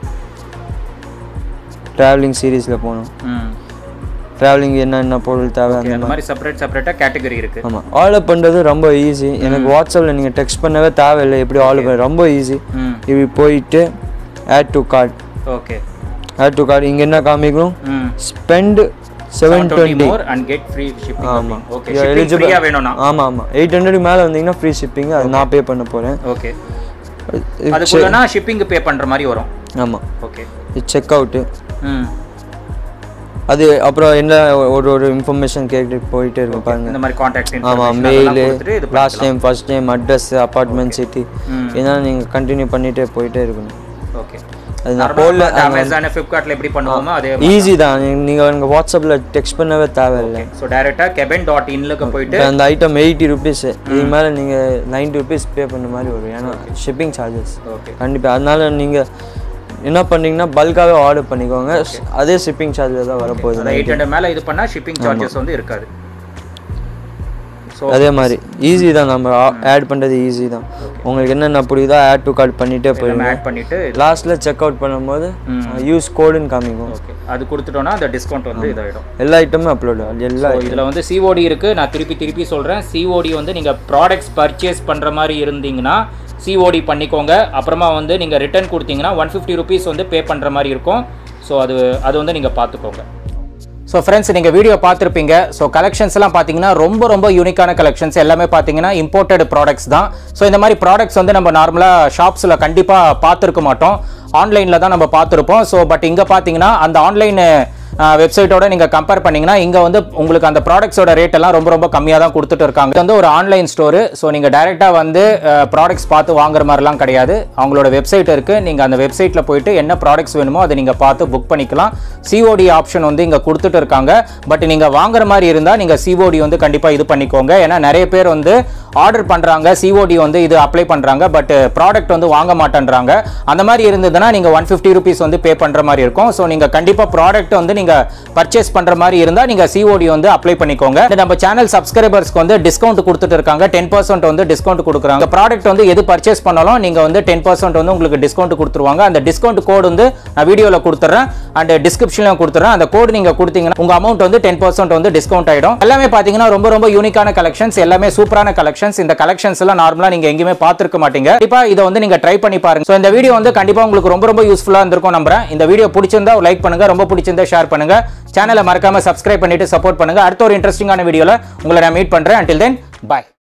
ட்ராவலிங் சீரீஸில் போனோம் ம் ட்ராவலிங் என்னென்ன பொருள் தேவை ஓகே அந்த மாதிரி செப்பரேட் செப்பரேட்டாக கேட்டகரி இருக்குது ஆமாம் ஆர்டர் பண்ணுறது ரொம்ப ஈஸி எனக்கு வாட்ஸ்அப்பில் நீங்கள் டெக்ஸ்ட் பண்ணவே தேவையில்லை எப்படி ஆர்டர் பண்ண ரொம்ப ஈஸி ம் இப்படி போயிட்டு add to cart okay add to cart இங்கே என்ன காமிக்கணும் ம் spend seven twenty more and get free shipping ஆமாம் ஓகே ஷிப்பிங் ஃப்ரீயாக வேணும்னா ஆமாம் ஆமாம் எயிட் ஹண்ட்ரட் மேலே வந்தீங்கன்னா ஃப்ரீ ஷிப்பிங் அது நான் பே பண்ண போகிறேன் ஓகே அதுக்குள்ளனா ஷிப்பிங் பே பண்ணுற மாதிரி வரும் ஆமாம் ஓகே இது செக் அவுட்டு ம் அது அப்புறம் என்ன ஒரு ஒரு இன்ஃபர்மேஷன் கேட்டு போயிட்டே இருக்கும் பாருங்க இந்த மாதிரி காண்டாக்ட் ஆமாம் mail last time first time address apartment city ம். இதெல்லாம் நீங்கள் கண்டினியூ பண்ணிகிட்டே போயிட்டே இருக்கணும் ஓகே அது நான் போடல அமேசான் ஃப்ளிப்கார்ட்டில் எப்படி பண்ணுவோமோ அதே ஈஸி தான் நீங்கள் உங்கள் வாட்ஸ்அப்பில் டெக்ஸ்ட் பண்ணவே தேவையில்லை ஸோ டேரெக்டாக கெபன் டாட் இன்லுக்கு போயிட்டு இப்போ அந்த ஐட்டம் எயிட்டி ருபீஸ் இதுக்கு மேலே நீங்கள் நைன்ட்டி ருபீஸ் பே பண்ண மாதிரி வரும் ஏன்னா ஷிப்பிங் சார்ஜஸ் ஓகே கண்டிப்பாக அதனால நீங்கள் என்ன பண்ணீங்கன்னா பல்காகவே ஆர்டர் பண்ணிக்கோங்க அதே ஷிப்பிங் சார்ஜஸ் தான் வரப்போகுது அந்த எயிட் ஹண்ட்ரட் மேலே இது பண்ணால் ஷிப்பிங் சார்ஜஸ் வந்து இருக்காது ஸோ அதே மாதிரி ஈஸி தான் நம்ம ஆட் பண்ணுறது ஈஸி தான் உங்களுக்கு என்னென்ன பிடிக்குதோ ஆட் டு கார்ட் பண்ணிகிட்டே போயிடுங்க ஆட் பண்ணிவிட்டு லாஸ்ட்டில் செக் அவுட் பண்ணும்போது யூஸ் கோடுன்னு காமிக்கும் ஓகே அது கொடுத்துட்டோன்னா அந்த டிஸ்கவுண்ட் வந்து இதாகிடும் எல்லா ஐட்டமும் அப்லோட் ஆகும் எல்லா ஸோ இதில் வந்து சிஓடி இருக்குது நான் திருப்பி திருப்பி சொல்கிறேன் சிஓடி வந்து நீங்கள் ப்ராடக்ட்ஸ் பர்ச்சேஸ் பண்ணுற மாதிரி இருந்தீங்கன்னா சிஓடி பண்ணிக்கோங்க அப்புறமா வந்து நீங்கள் ரிட்டர்ன் கொடுத்தீங்கன்னா ஒன் ஃபிஃப்டி ருபீஸ் வந்து பே பண்ணுற மாதிரி இருக்கும் ஸோ அது அது வந்து நீங்கள் பார்த்துக்கோங்க ஸோ ஃப்ரெண்ட்ஸ் நீங்கள் வீடியோ பார்த்துருப்பீங்க ஸோ கலெக்ஷன்ஸ் எல்லாம் பார்த்தீங்கன்னா ரொம்ப ரொம்ப யூனிக்கான கலெக்ஷன்ஸ் எல்லாமே பார்த்தீங்கன்னா இம்போர்ட்டட் ப்ராடக்ட்ஸ் தான் ஸோ இந்த மாதிரி ப்ராடக்ட்ஸ் வந்து நம்ம நார்மலாக ஷாப்ஸில் கண்டிப்பாக பார்த்துருக்க மாட்டோம் ஆன்லைனில் தான் நம்ம பார்த்துருப்போம் ஸோ பட் இங்கே பார்த்தீங்கன்னா அந்த ஆன்லைன் வெப்சைட்டோட நீங்கள் கம்பேர் பண்ணீங்கன்னா இங்கே வந்து உங்களுக்கு அந்த ப்ராடக்ட்ஸோட ரேட் எல்லாம் ரொம்ப ரொம்ப கம்மியாக தான் கொடுத்துட்டு இருக்காங்க இது வந்து ஒரு ஆன்லைன் ஸ்டோரு ஸோ நீங்கள் டைரெக்டாக வந்து ப்ராடக்ட்ஸ் பார்த்து வாங்குற மாதிரிலாம் கிடையாது அவங்களோட வெப்சைட் இருக்குது நீங்கள் அந்த வெப்சைட்டில் போயிட்டு என்ன ப்ராடக்ட்ஸ் வேணுமோ அதை நீங்கள் பார்த்து புக் பண்ணிக்கலாம் சிஓடி ஆப்ஷன் வந்து இங்கே கொடுத்துட்டு இருக்காங்க பட் நீங்கள் வாங்குற மாதிரி இருந்தால் நீங்கள் சிஓடி வந்து கண்டிப்பாக இது பண்ணிக்கோங்க ஏன்னா நிறைய பேர் வந்து ஆர்டர் பண்ணுறாங்க சிஓடி வந்து இது அப்ளை பண்ணுறாங்க பட் ப்ராடக்ட் வந்து வாங்க மாட்டேன்றாங்க அந்த மாதிரி இருந்ததுன்னா நீங்கள் ஒன் ஃபிஃப்டி ருபீஸ் வந்து பே பண்ணுற மாதிரி இருக்கும் ஸோ நீங்கள் கண்டிப்பாக ப்ராடக்ட் வந்து நீங்கள் பர்ச்சேஸ் பண்ணுற மாதிரி இருந்தால் நீங்கள் சிஓடி வந்து அப்ளை பண்ணிக்கோங்க இந்த நம்ம சேனல் சப்ஸ்கிரைபர்ஸ்க்கு வந்து டிஸ்கவுண்ட் கொடுத்துட்டு இருக்காங்க டென் பர்சன்ட் வந்து டிஸ்கவுண்ட் கொடுக்குறாங்க ப்ராடக்ட் வந்து எது பர்ச்சேஸ் பண்ணாலும் நீங்கள் வந்து டென் பர்சன்ட் வந்து உங்களுக்கு டிஸ்கவுண்ட் கொடுத்துருவாங்க அந்த டிஸ்கவுண்ட் கோடு வந்து நான் வீடியோவில் கொடுத்துட்றேன் அண்ட் டிஸ்கிரிப்ஷன்லையும் கொடுத்துறேன் அந்த கோடு நீங்கள் கொடுத்தீங்கன்னா உங்கள் அமௌண்ட் வந்து டென் பர்சன்ட் வந்து டிஸ்கவுண்ட் ஆகிடும் எல்லாமே பார்த்தீங்கன்னா ரொம்ப ரொம்ப யூனிக்கான கலெக்ஷன்ஸ் எல்லாமே சூப்பரான கலெக்ஷன்ஸ் இந்த கலெக்ஷன்ஸ் எல்லாம் நார்மலாக நீங்கள் எங்கேயுமே பார்த்துருக்க மாட்டீங்க கண்டிப்பாக இதை வந்து நீங்கள் ட்ரை பண்ணி பாருங்க ஸோ இந்த வீடியோ வந்து கண்டிப்பாக உங்களுக்கு ரொம்ப ரொம்ப யூஸ்ஃபுல்லாக இருந்திருக்கும் நம்புறேன் இந்த வீடியோ பிடிச்சிருந்தா லைக் பண்ணுங்க ரொம்ப பிடிச்சிருந்தா ஷேர் பண்ணுங்க சேனலை மறக்காம சப்ஸ்கிரைப் பண்ணிட்டு சப்போர்ட் பண்ணுங்க அடுத்த ஒரு இன்ட்ரெஸ்டிங்கான வீடியோவில் உங்களை நான் மீட் பண்ணுறேன் until then bye